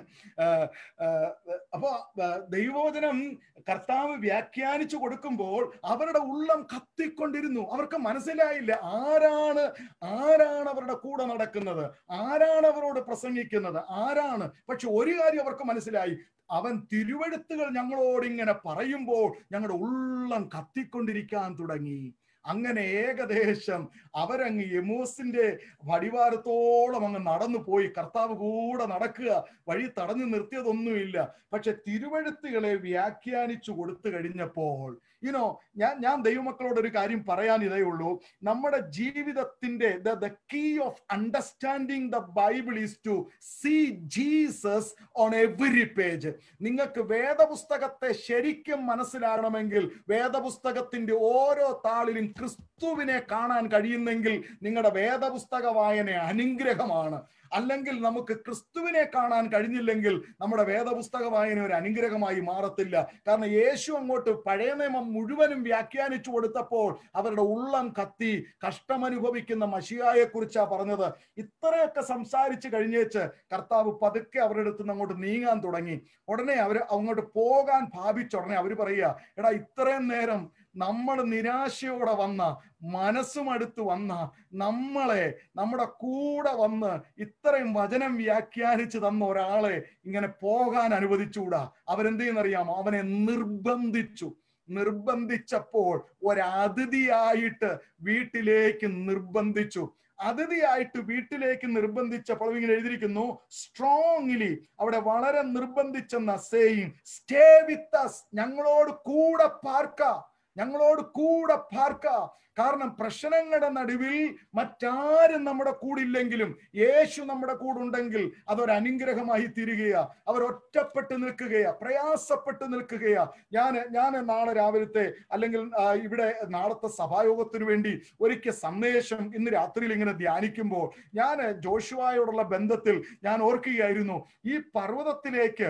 അപ്പൊ ആ, ദൈവവചനം കർത്താവ് വ്യാഖ്യാനിച്ചു കൊടുക്കുമ്പോൾ അവരുടെ ഉള്ളം കത്തിക്കൊണ്ടിരുന്നു അവർക്ക് മനസ്സിലായില്ല ആരാണ് ആരാണ് അവരുടെ കൂടെ നടക്കുന്നത് ആരാണ് അവരോട് പ്രസംഗിക്കുന്നത് ആരാണ് പക്ഷെ ഒരു കാര്യം അവർക്ക് മനസ്സിലായി അവൻ തിരുവഴുത്തുകൾ ഞങ്ങളോട് ഇങ്ങനെ പറയുമ്പോൾ ഞങ്ങളുടെ ഉള്ളം കത്തിക്കൊണ്ടിരിക്കാൻ തുടങ്ങി അങ്ങനെ ഏകദേശം അവരങ്ങ് യമൂസിന്റെ വടിവാരത്തോളം അങ്ങ് നടന്നു പോയി കർത്താവ് കൂടെ നടക്കുക വഴി തടഞ്ഞു നിർത്തിയതൊന്നുമില്ല പക്ഷെ തിരുവഴുത്തുകളെ വ്യാഖ്യാനിച്ചു കൊടുത്തു കഴിഞ്ഞപ്പോൾ യുനോ ഞാൻ ഞാൻ ദൈവമക്കളോട് ഒരു കാര്യം പറയാൻ ഇതേ ഉള്ളൂ നമ്മുടെ ജീവിതത്തിന്റെ the key of understanding the Bible is to see Jesus on every page നിങ്ങൾക്ക് വേദപുസ്തകത്തെ ശരിക്കും മനസ്സിലാകണമെങ്കിൽ വേദപുസ്തകത്തിന്റെ ഓരോ താളിലും ക്രിസ്തുവിനെ കാണാൻ കഴിയുന്നെങ്കിൽ നിങ്ങളുടെ വേദപുസ്തക വായന അനുഗ്രഹമാണ് അല്ലെങ്കിൽ നമുക്ക് ക്രിസ്തുവിനെ കാണാൻ കഴിഞ്ഞില്ലെങ്കിൽ നമ്മുടെ വേദപുസ്തക വായന ഒരു അനുഗ്രഹമായി മാറത്തില്ല കാരണം യേശു അങ്ങോട്ട് പഴയ നിയമം മുഴുവനും വ്യാഖ്യാനിച്ചു കൊടുത്തപ്പോൾ അവരുടെ ഉള്ളം കത്തി കഷ്ടമനുഭവിക്കുന്ന മഷിയായെ കുറിച്ചാ പറഞ്ഞത് ഇത്രയൊക്കെ സംസാരിച്ചു കഴിഞ്ഞേച്ച് കർത്താവ് പതുക്കെ അവരുടെ അടുത്ത് നിന്ന് അങ്ങോട്ട് നീങ്ങാൻ തുടങ്ങി ഉടനെ അവർ അങ്ങോട്ട് പോകാൻ ഭാവിച്ച ഉടനെ അവർ പറയുക എടാ ഇത്രയും നേരം നമ്മൾ നിരാശയോടെ വന്ന മനസ്സും അടുത്ത് വന്ന നമ്മളെ നമ്മുടെ കൂടെ വന്ന് ഇത്രയും വചനം വ്യാഖ്യാനിച്ച് തന്ന ഒരാളെ ഇങ്ങനെ പോകാൻ അനുവദിച്ചുകൂടാ അവരെന്ത് ചെയ്യുന്നറിയാമോ അവനെ നിർബന്ധിച്ചു നിർബന്ധിച്ചപ്പോൾ ഒരതിഥിയായിട്ട് വീട്ടിലേക്ക് നിർബന്ധിച്ചു അതിഥിയായിട്ട് വീട്ടിലേക്ക് നിർബന്ധിച്ചപ്പോൾ ഇങ്ങനെ എഴുതിയിരിക്കുന്നു സ്ട്രോങ്ലി അവിടെ വളരെ നിർബന്ധിച്ചെന്ന സേയിങ് സ്റ്റേ വിത്ത് അസ് ഞങ്ങളോട് കൂടെ പാർക്ക ഞങ്ങളോട് കൂടെ പാർക്ക കാരണം പ്രശ്നങ്ങളുടെ നടുവിൽ മറ്റാരും നമ്മുടെ കൂടില്ലെങ്കിലും യേശു നമ്മുടെ കൂടുണ്ടെങ്കിൽ അതൊരു അനുഗ്രഹമായി തീരുകയാ അവർ ഒറ്റപ്പെട്ട് നിൽക്കുകയാ പ്രയാസപ്പെട്ട് നിൽക്കുകയാ ഞാൻ ഞാൻ നാളെ രാവിലത്തെ അല്ലെങ്കിൽ ആ, ഇവിടെ നാളത്തെ സഭായോഗത്തിന് വേണ്ടി ഒരിക്കൽ സന്ദേശം ഇന്ന് രാത്രിയിൽ ഇങ്ങനെ ധ്യാനിക്കുമ്പോൾ ഞാൻ ജോഷുവായോടുള്ള ബന്ധത്തിൽ ഞാൻ ഓർക്കുകയായിരുന്നു ഈ പർവ്വതത്തിലേക്ക്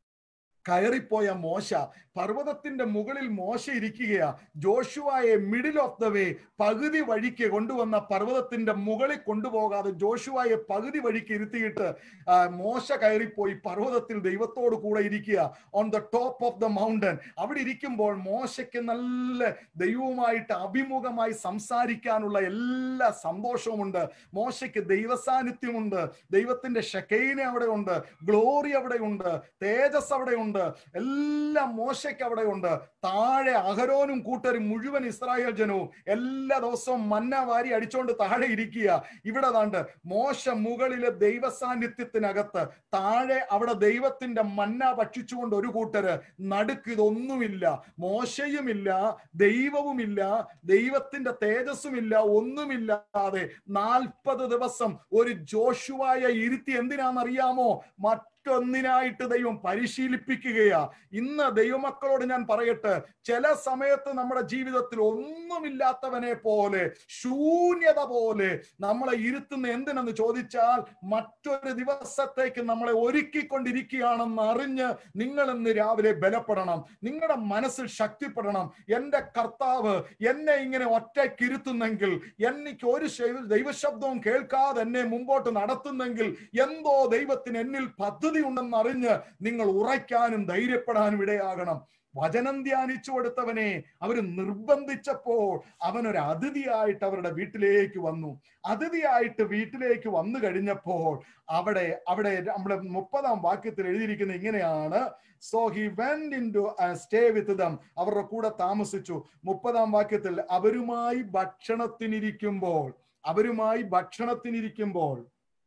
കയറിപ്പോയ മോശ പർവ്വതത്തിന്റെ മുകളിൽ മോശ ഇരിക്കുകയാ ജോഷുവായെ മിഡിൽ ഓഫ് ദ വേ പകുതി വഴിക്ക് കൊണ്ടുവന്ന പർവ്വതത്തിന്റെ മുകളിൽ കൊണ്ടുപോകാതെ ജോഷുവായെ പകുതി വഴിക്ക് ഇരുത്തിയിട്ട് ആ, മോശ കയറിപ്പോയി പർവ്വതത്തിൽ ദൈവത്തോട് കൂടെ ഇരിക്കുക on the top of the mountain അവിടെ ഇരിക്കുമ്പോൾ മോശയ്ക്ക് നല്ല ദൈവവുമായിട്ട് അഭിമുഖമായി സംസാരിക്കാനുള്ള എല്ലാ സന്തോഷവുമുണ്ട് മോശയ്ക്ക് ദൈവസാന്നിധ്യമുണ്ട് ദൈവത്തിന്റെ ഷെക്കൈന അവിടെ ഉണ്ട് ഗ്ലോറി അവിടെ ഉണ്ട് തേജസ് അവിടെ ഉണ്ട് ഉണ്ട് എല്ലാം മോശയ്ക്ക് അവിടെ ഉണ്ട് താഴെ അഹരോനും കൂട്ടരും മുഴുവൻ ഇസ്രായേൽ ജനവും എല്ലാ ദിവസവും മന്ന വാരി അടിച്ചോണ്ട് താഴെ ഇരിക്കുക ഇവിടെ താണ്ട് മോശ മുകളിലെ ദൈവ സാന്നിധ്യത്തിനകത്ത് താഴെ അവിടെ ദൈവത്തിന്റെ മന്ന ഭക്ഷിച്ചുകൊണ്ട് ഒരു കൂട്ടര് നടുക്ക് ഇതൊന്നുമില്ല മോശയുമില്ല ദൈവവുമില്ല ദൈവത്തിന്റെ തേജസ്സുമില്ല ഒന്നുമില്ലാതെ നാൽപ്പത് ദിവസം ഒരു ജോഷുവായ ഇരുത്തി എന്തിനാണെന്നറിയാമോ മറ്റൊന്നിനായിട്ട് ദൈവം പരിശീലിപ്പിക്കുകയാ ഇന്ന് ദൈവമക്കളോട് ഞാൻ പറയട്ടെ ചില സമയത്ത് നമ്മുടെ ജീവിതത്തിൽ ഒന്നുമില്ലാത്തവനെ പോലെ ശൂന്യത പോലെ നമ്മളെ ഇരുത്തുന്ന എന്തിനെന്ന് ചോദിച്ചാൽ മറ്റൊരു ദിവസത്തേക്ക് നമ്മളെ ഒരുക്കിക്കൊണ്ടിരിക്കുകയാണെന്ന് അറിഞ്ഞ് നിങ്ങൾ ഇന്ന് രാവിലെ ബലപ്പെടണം നിങ്ങളുടെ മനസ്സിൽ ശക്തിപ്പെടണം എന്റെ കർത്താവ് എന്നെ ഇങ്ങനെ ഒറ്റയ്ക്കിരുത്തുന്നെങ്കിൽ എനിക്ക് ഒരു ശൈ- ദൈവശബ്ദവും കേൾക്കാതെ എന്നെ മുമ്പോട്ട് നടത്തുന്നെങ്കിൽ എന്തോ ദൈവത്തിന് എന്നിൽ പദ്ധതി ഉണ്ടെന്ന് അറിഞ്ഞ് നിങ്ങൾ ഉറയ്ക്കാനും ധൈര്യപ്പെടാനും ഇടയാകണം വചനം ധ്യാനിച്ചു കൊടുത്തവനെ അവര് നിർബന്ധിച്ചപ്പോൾ അവനൊരു അതിഥിയായിട്ട് അവരുടെ വീട്ടിലേക്ക് വന്നു അതിഥിയായിട്ട് വീട്ടിലേക്ക് വന്നു കഴിഞ്ഞപ്പോൾ അവിടെ അവിടെ നമ്മുടെ മുപ്പതാം വാക്യത്തിൽ എഴുതിയിരിക്കുന്ന ഇങ്ങനെയാണ് so he went in to stay with them അവരുടെ കൂടെ താമസിച്ചു മുപ്പതാം വാക്യത്തിൽ അവരുമായി ഭക്ഷണത്തിനിരിക്കുമ്പോൾ അവരുമായി ഭക്ഷണത്തിനിരിക്കുമ്പോൾ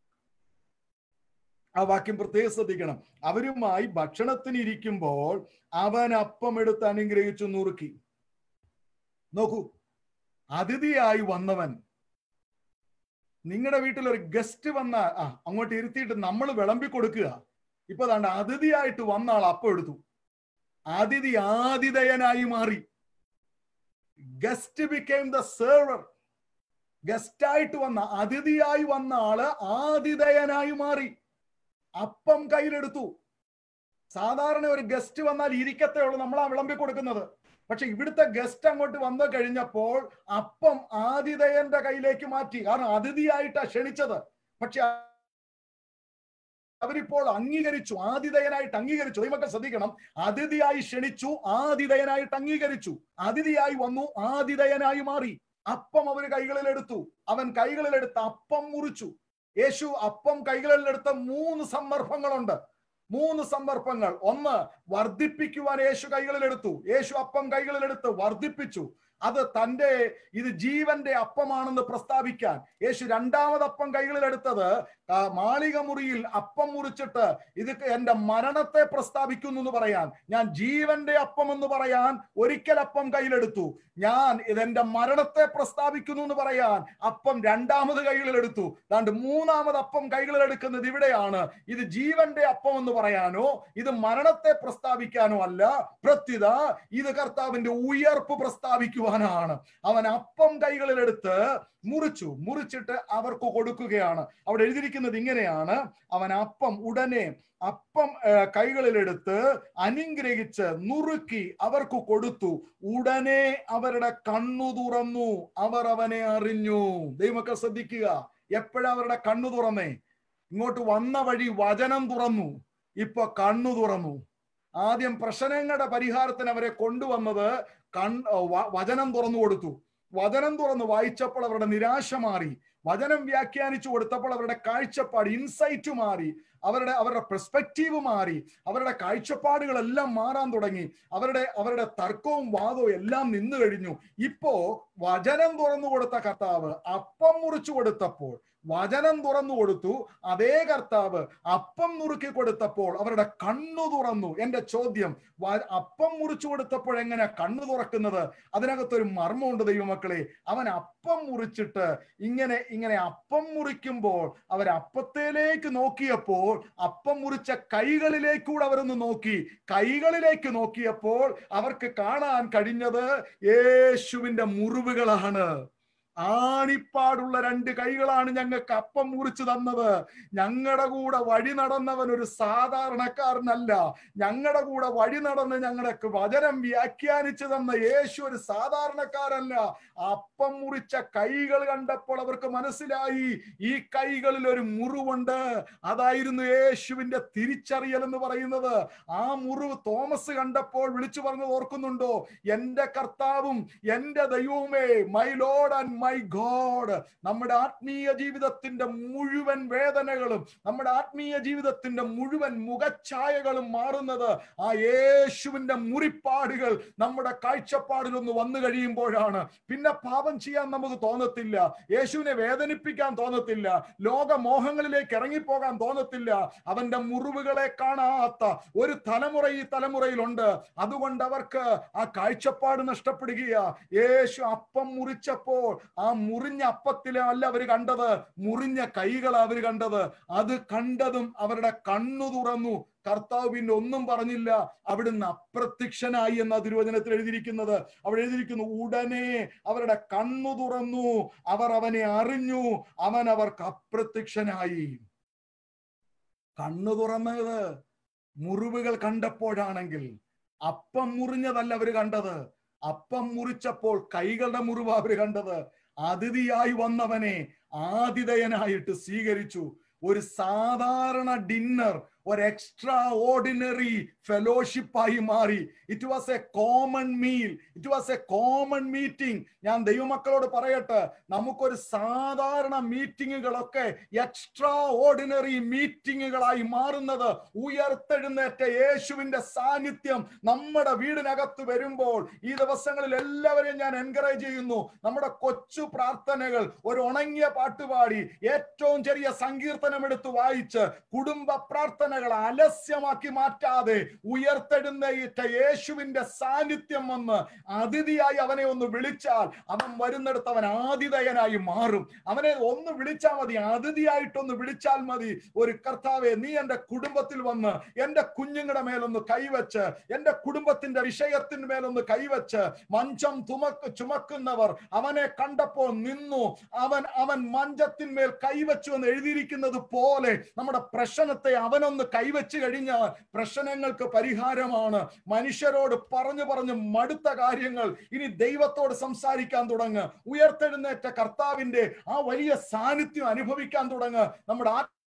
ആ വാക്യം പ്രത്യേകം ശ്രദ്ധിക്കണം അവരുമായി ഭക്ഷണത്തിനിരിക്കുമ്പോൾ അവൻ അപ്പം എടുത്ത് അനുഗ്രഹിച്ചു നുറുക്കി നോക്കൂ അതിഥിയായി വന്നവൻ നിങ്ങളുടെ വീട്ടിൽ ഒരു ഗസ്റ്റ് വന്ന ആ അങ്ങോട്ട് ഇരുത്തിയിട്ട് നമ്മൾ വിളമ്പി കൊടുക്കുക ഇപ്പൊ ദാണ്ട് അതിഥിയായിട്ട് വന്ന ആൾ അപ്പം എടുത്തു അതിഥി ആതിഥേയനായി മാറി ഗസ്റ്റ് ബിക്കെയിം ദ സെർവർ ഗസ്റ്റായിട്ട് വന്ന അതിഥിയായി വന്ന ആള് ആതിഥേയനായി മാറി അപ്പം കയ്യിലെടുത്തു സാധാരണ ഒരു ഗസ്റ്റ് വന്നാൽ ഇരിക്കത്തേ ഉള്ളൂ നമ്മളാ വിളമ്പി കൊടുക്കുന്നത് പക്ഷെ ഇവിടുത്തെ ഗസ്റ്റ് അങ്ങോട്ട് വന്നു കഴിഞ്ഞപ്പോൾ അപ്പം ആതിഥേയന്റെ കയ്യിലേക്ക് മാറ്റി കാരണം അതിഥിയായിട്ടാ ക്ഷണിച്ചത് പക്ഷെ അവരിപ്പോൾ അംഗീകരിച്ചു ആതിഥേയനായിട്ട് അംഗീകരിച്ചു ദൈവമക്കൾ ശ്രദ്ധിക്കണം അതിഥിയായി ക്ഷണിച്ചു ആതിഥേയനായിട്ട് അംഗീകരിച്ചു അതിഥിയായി വന്നു ആതിഥേയനായി മാറി അപ്പം അവര് കൈകളിൽ എടുത്തു അവൻ കൈകളിൽ എടുത്ത് അപ്പം മുറിച്ചു യേശു അപ്പം കൈകളിൽ എടുത്ത മൂന്ന് സന്ദർഭങ്ങളുണ്ട് മൂന്ന് സന്ദർഭങ്ങൾ ഒന്ന് വർദ്ധിപ്പിക്കുവാൻ യേശു കൈകളിൽ എടുത്തു യേശു അപ്പം കൈകളിൽ എടുത്ത് വർദ്ധിപ്പിച്ചു അത് തന്റെ ഇത് ജീവന്റെ അപ്പമാണെന്ന് പ്രസ്താവിക്കാൻ യേശു രണ്ടാമത് അപ്പം കൈകളിൽ എടുത്തത് ആ, മാളിക മുറിയിൽ അപ്പം മുറിച്ചിട്ട് ഇത് എന്റെ മരണത്തെ പ്രസ്താവിക്കുന്നു എന്ന് പറയാൻ ഞാൻ ജീവന്റെ അപ്പം എന്ന് പറയാൻ ഒരിക്കൽ അപ്പം കയ്യിലെടുത്തു ഞാൻ ഇതെന്റെ മരണത്തെ പ്രസ്താവിക്കുന്നു എന്ന് പറയാൻ അപ്പം രണ്ടാമത് കൈകളിൽ എടുത്തു ദാണ്ട് മൂന്നാമത് അപ്പം കൈകളിൽ എടുക്കുന്നത് ഇവിടെയാണ് ഇത് ജീവന്റെ അപ്പം എന്ന് പറയാനോ ഇത് മരണത്തെ പ്രസ്താവിക്കാനോ അല്ല പ്രത്യുത ഇത് കർത്താവിന്റെ ഉയർപ്പ് പ്രസ്താവിക്കുവാനാണ് അവൻ അപ്പം കൈകളിലെടുത്ത് മുറിച്ചു മുറിച്ചിട്ട് അവർക്ക് കൊടുക്കുകയാണ് അവിടെ എഴുതിയിരിക്കുന്നത് ഇങ്ങനെയാണ് അവൻ അപ്പം ഉടനെ അപ്പം ആ, കൈകളിലെടുത്ത് അനുഗ്രഹിച്ച് നുറുക്കി അവർക്ക് കൊടുത്തു ഉടനെ അവരുടെ കണ്ണു തുറന്നു അവർ അവനെ അറിഞ്ഞു ദൈവമൊക്കെ ശ്രദ്ധിക്കുക എപ്പോഴാ അവരുടെ കണ്ണു തുറന്നേ ഇങ്ങോട്ട് വന്ന വഴി വചനം തുറന്നു ഇപ്പൊ കണ്ണു തുറന്നു ആദ്യം പ്രശ്നങ്ങളുടെ പരിഹാരത്തിന് അവരെ കൊണ്ടുവന്നത് കൺ വ- വചനം തുറന്നു കൊടുത്തു വചനം തുറന്ന് വായിച്ചപ്പോൾ അവരുടെ നിരാശ മാറി വചനം വ്യാഖ്യാനിച്ചു കൊടുത്തപ്പോൾ അവരുടെ കാഴ്ചപ്പാട് ഇൻസൈറ്റ് മാറി അവരുടെ അവരുടെ പെർസ്പെക്റ്റീവ് മാറി അവരുടെ കാഴ്ചപ്പാടുകളെല്ലാം മാറാൻ തുടങ്ങി അവരുടെ അവരുടെ തർക്കവും വാദവും എല്ലാം നിന്നു കഴിഞ്ഞു ഇപ്പോ വചനം തുറന്നു കൊടുത്ത കർത്താവ് അപ്പം മുറിച്ചു കൊടുത്തപ്പോൾ വചനം തുറന്നു കൊടുത്തു അതേ കർത്താവ് അപ്പം നുറുക്കി കൊടുത്തപ്പോൾ അവരുടെ കണ്ണു തുറന്നു എന്റെ ചോദ്യം വ- അപ്പം മുറിച്ചു കൊടുത്തപ്പോൾ എങ്ങനെ കണ്ണു തുറക്കുന്നത് അതിനകത്തൊരു മർമ്മമുണ്ട് ദൈവമക്കളെ അവൻ അപ്പം മുറിച്ചിട്ട് ഇങ്ങനെ ഇങ്ങനെ അപ്പം മുറിക്കുമ്പോൾ അവർ അപ്പത്തേലേക്ക് നോക്കിയപ്പോൾ അപ്പം മുറിച്ച കൈകളിലേക്കൂടെ അവരൊന്ന് നോക്കി കൈകളിലേക്ക് നോക്കിയപ്പോൾ അവർക്ക് കാണാൻ കഴിഞ്ഞത് യേശുവിന്റെ മുറിവുകളാണ് ആണിപ്പാടുള്ള രണ്ട് കൈകളാണ് ഞങ്ങൾക്ക് അപ്പം മുറിച്ചു തന്നത് ഞങ്ങളുടെ കൂടെ വഴി നടന്നവൻ ഒരു സാധാരണക്കാരനല്ല ഞങ്ങളുടെ കൂടെ വഴി നടന്ന് ഞങ്ങൾക്ക് വചനം വ്യാഖ്യാനിച്ചു തന്ന യേശു ഒരു സാധാരണക്കാരല്ല അപ്പം മുറിച്ച കൈകൾ കണ്ടപ്പോൾ അവർക്ക് മനസ്സിലായി ഈ കൈകളിൽ ഒരു മുറിവുണ്ട് അതായിരുന്നു യേശുവിന്റെ തിരിച്ചറിയൽ എന്ന് പറയുന്നത് ആ മുറിവ് തോമസ് കണ്ടപ്പോൾ വിളിച്ചു പറഞ്ഞത് ഓർക്കുന്നുണ്ടോ എന്റെ കർത്താവും എന്റെ ദൈവവുമേ my Lord and my my God നമ്മുടെ ആത്മീയ ജീവിതത്തിന്റെ മുഴുവൻ വേദനകളും നമ്മുടെ ആത്മീയ ജീവിതത്തിന്റെ മുഴുവൻ മുഖഛായകളും മാറുന്നത് ആ യേശുവിന്റെ മുറിപ്പാടുകൾ നമ്മുടെ കാഴ്ചപ്പാടിലൊന്ന് വന്നു കഴിയുമ്പോഴാണ് പിന്നെ പാപം ചെയ്യാൻ നമുക്ക് തോന്നത്തില്ല യേശുവിനെ വേദനിപ്പിക്കാൻ തോന്നത്തില്ല ലോകമോഹങ്ങളിലേക്ക് ഇറങ്ങിപ്പോകാൻ തോന്നത്തില്ല അവന്റെ മുറിവുകളെ കാണാത്ത ഒരു തലമുറ ഈ തലമുറയിലുണ്ട് അതുകൊണ്ട് അവർക്ക് ആ കാഴ്ചപ്പാട് നഷ്ടപ്പെടുകയാ യേശു അപ്പം മുറിച്ചപ്പോൾ ആ മുറിഞ്ഞ അപ്പത്തിലെ അല്ല അവർ കണ്ടത് മുറിഞ്ഞ കൈകളാ അവർ കണ്ടത് അത് കണ്ടതും അവരുടെ കണ്ണു തുറന്നു കർത്താവ് പിന്നെ ഒന്നും പറഞ്ഞില്ല അവിടുന്ന് അപ്രത്യക്ഷനായി എന്ന തിരുവചനത്തിൽ എഴുതിയിരിക്കുന്നത് അവിടെ എഴുതിയിരിക്കുന്നു ഉടനെ അവരുടെ കണ്ണു തുറന്നു അവർ അവനെ അറിഞ്ഞു അവൻ അവർക്ക് അപ്രത്യക്ഷനായി കണ്ണു തുറന്നത് മുറിവുകൾ കണ്ടപ്പോഴാണെങ്കിൽ അപ്പം മുറിഞ്ഞതല്ല അവര് കണ്ടത് അപ്പം മുറിച്ചപ്പോൾ കൈകളുടെ മുറിവ് അവര് കണ്ടത് അതിഥിയായി വന്നവനെ ആതിഥേയനായിട്ട് സ്വീകരിച്ചു ഒരു സാധാരണ ഡിന്നർ ഒരു എക്സ്ട്രാ ഓർഡിനറി ഫെലോഷിപ്പായി മാറി it was a common meal it was a common meeting ഞാൻ ദൈവമക്കളോട് പറയട്ടെ നമുക്കൊരു സാധാരണ മീറ്റിങ്ങുകളൊക്കെ എക്സ്ട്രാ ഓർഡിനറി മീറ്റിങ്ങുകളായി മാറുന്നത് ഉയർത്തെഴുന്നേറ്റ യേശുവിന്റെ സാന്നിധ്യം നമ്മുടെ വീടിനകത്ത് വരുമ്പോൾ ഈ ദിവസങ്ങളിൽ എല്ലാവരെയും ഞാൻ എൻകറേജ് ചെയ്യുന്നു നമ്മുടെ കൊച്ചു പ്രാർത്ഥനകൾ ഒരു ഉണങ്ങിയ പാട്ടുപാടി ഏറ്റവും ചെറിയ സങ്കീർത്തനം എടുത്ത് വായിച്ച് കുടുംബ പ്രാർത്ഥനകൾ അലസ്യമാക്കി മാറ്റാതെ ഉയർത്തെഴുന്നേറ്റ യേശുവിന്റെ സാന്നിധ്യം വന്ന് അതിഥിയായി അവനെ ഒന്ന് വിളിച്ചാൽ അവൻ വരുന്നിടത്ത് അവൻ ആതിഥേയനായി മാറും അവനെ ഒന്ന് വിളിച്ചാൽ മതി അതിഥിയായിട്ടൊന്ന് വിളിച്ചാൽ മതി ഒരു കർത്താവെ നീ എന്റെ കുടുംബത്തിൽ വന്ന് എന്റെ കുഞ്ഞുങ്ങളുടെ മേലൊന്ന് കൈവച്ച് എന്റെ കുടുംബത്തിന്റെ വിഷയത്തിന് മേലൊന്ന് കൈവച്ച് മഞ്ചം തുമക്ക് ചുമക്കുന്നവർ അവനെ കണ്ടപ്പോൾ നിന്നു അവൻ അവൻ മഞ്ചത്തിന്മേൽ കൈവച്ചു എന്ന് എഴുതിയിരിക്കുന്നത് പോലെ നമ്മുടെ പ്രശ്നത്തെ അവനൊന്ന് കൈവച്ച് കഴിഞ്ഞാൽ പ്രശ്നങ്ങൾക്ക് പരിഹാരമാണ് മനുഷ്യരോട് പറഞ്ഞു പറഞ്ഞു മടുത്ത കാര്യങ്ങൾ ഇനി ദൈവത്തോട് സംസാരിക്കാൻ തുടങ്ങ് ഉയർത്തെഴുന്നേറ്റ കർത്താവിന്റെ ആ വലിയ സാന്നിധ്യം അനുഭവിക്കാൻ തുടങ്ങ് നമ്മുടെ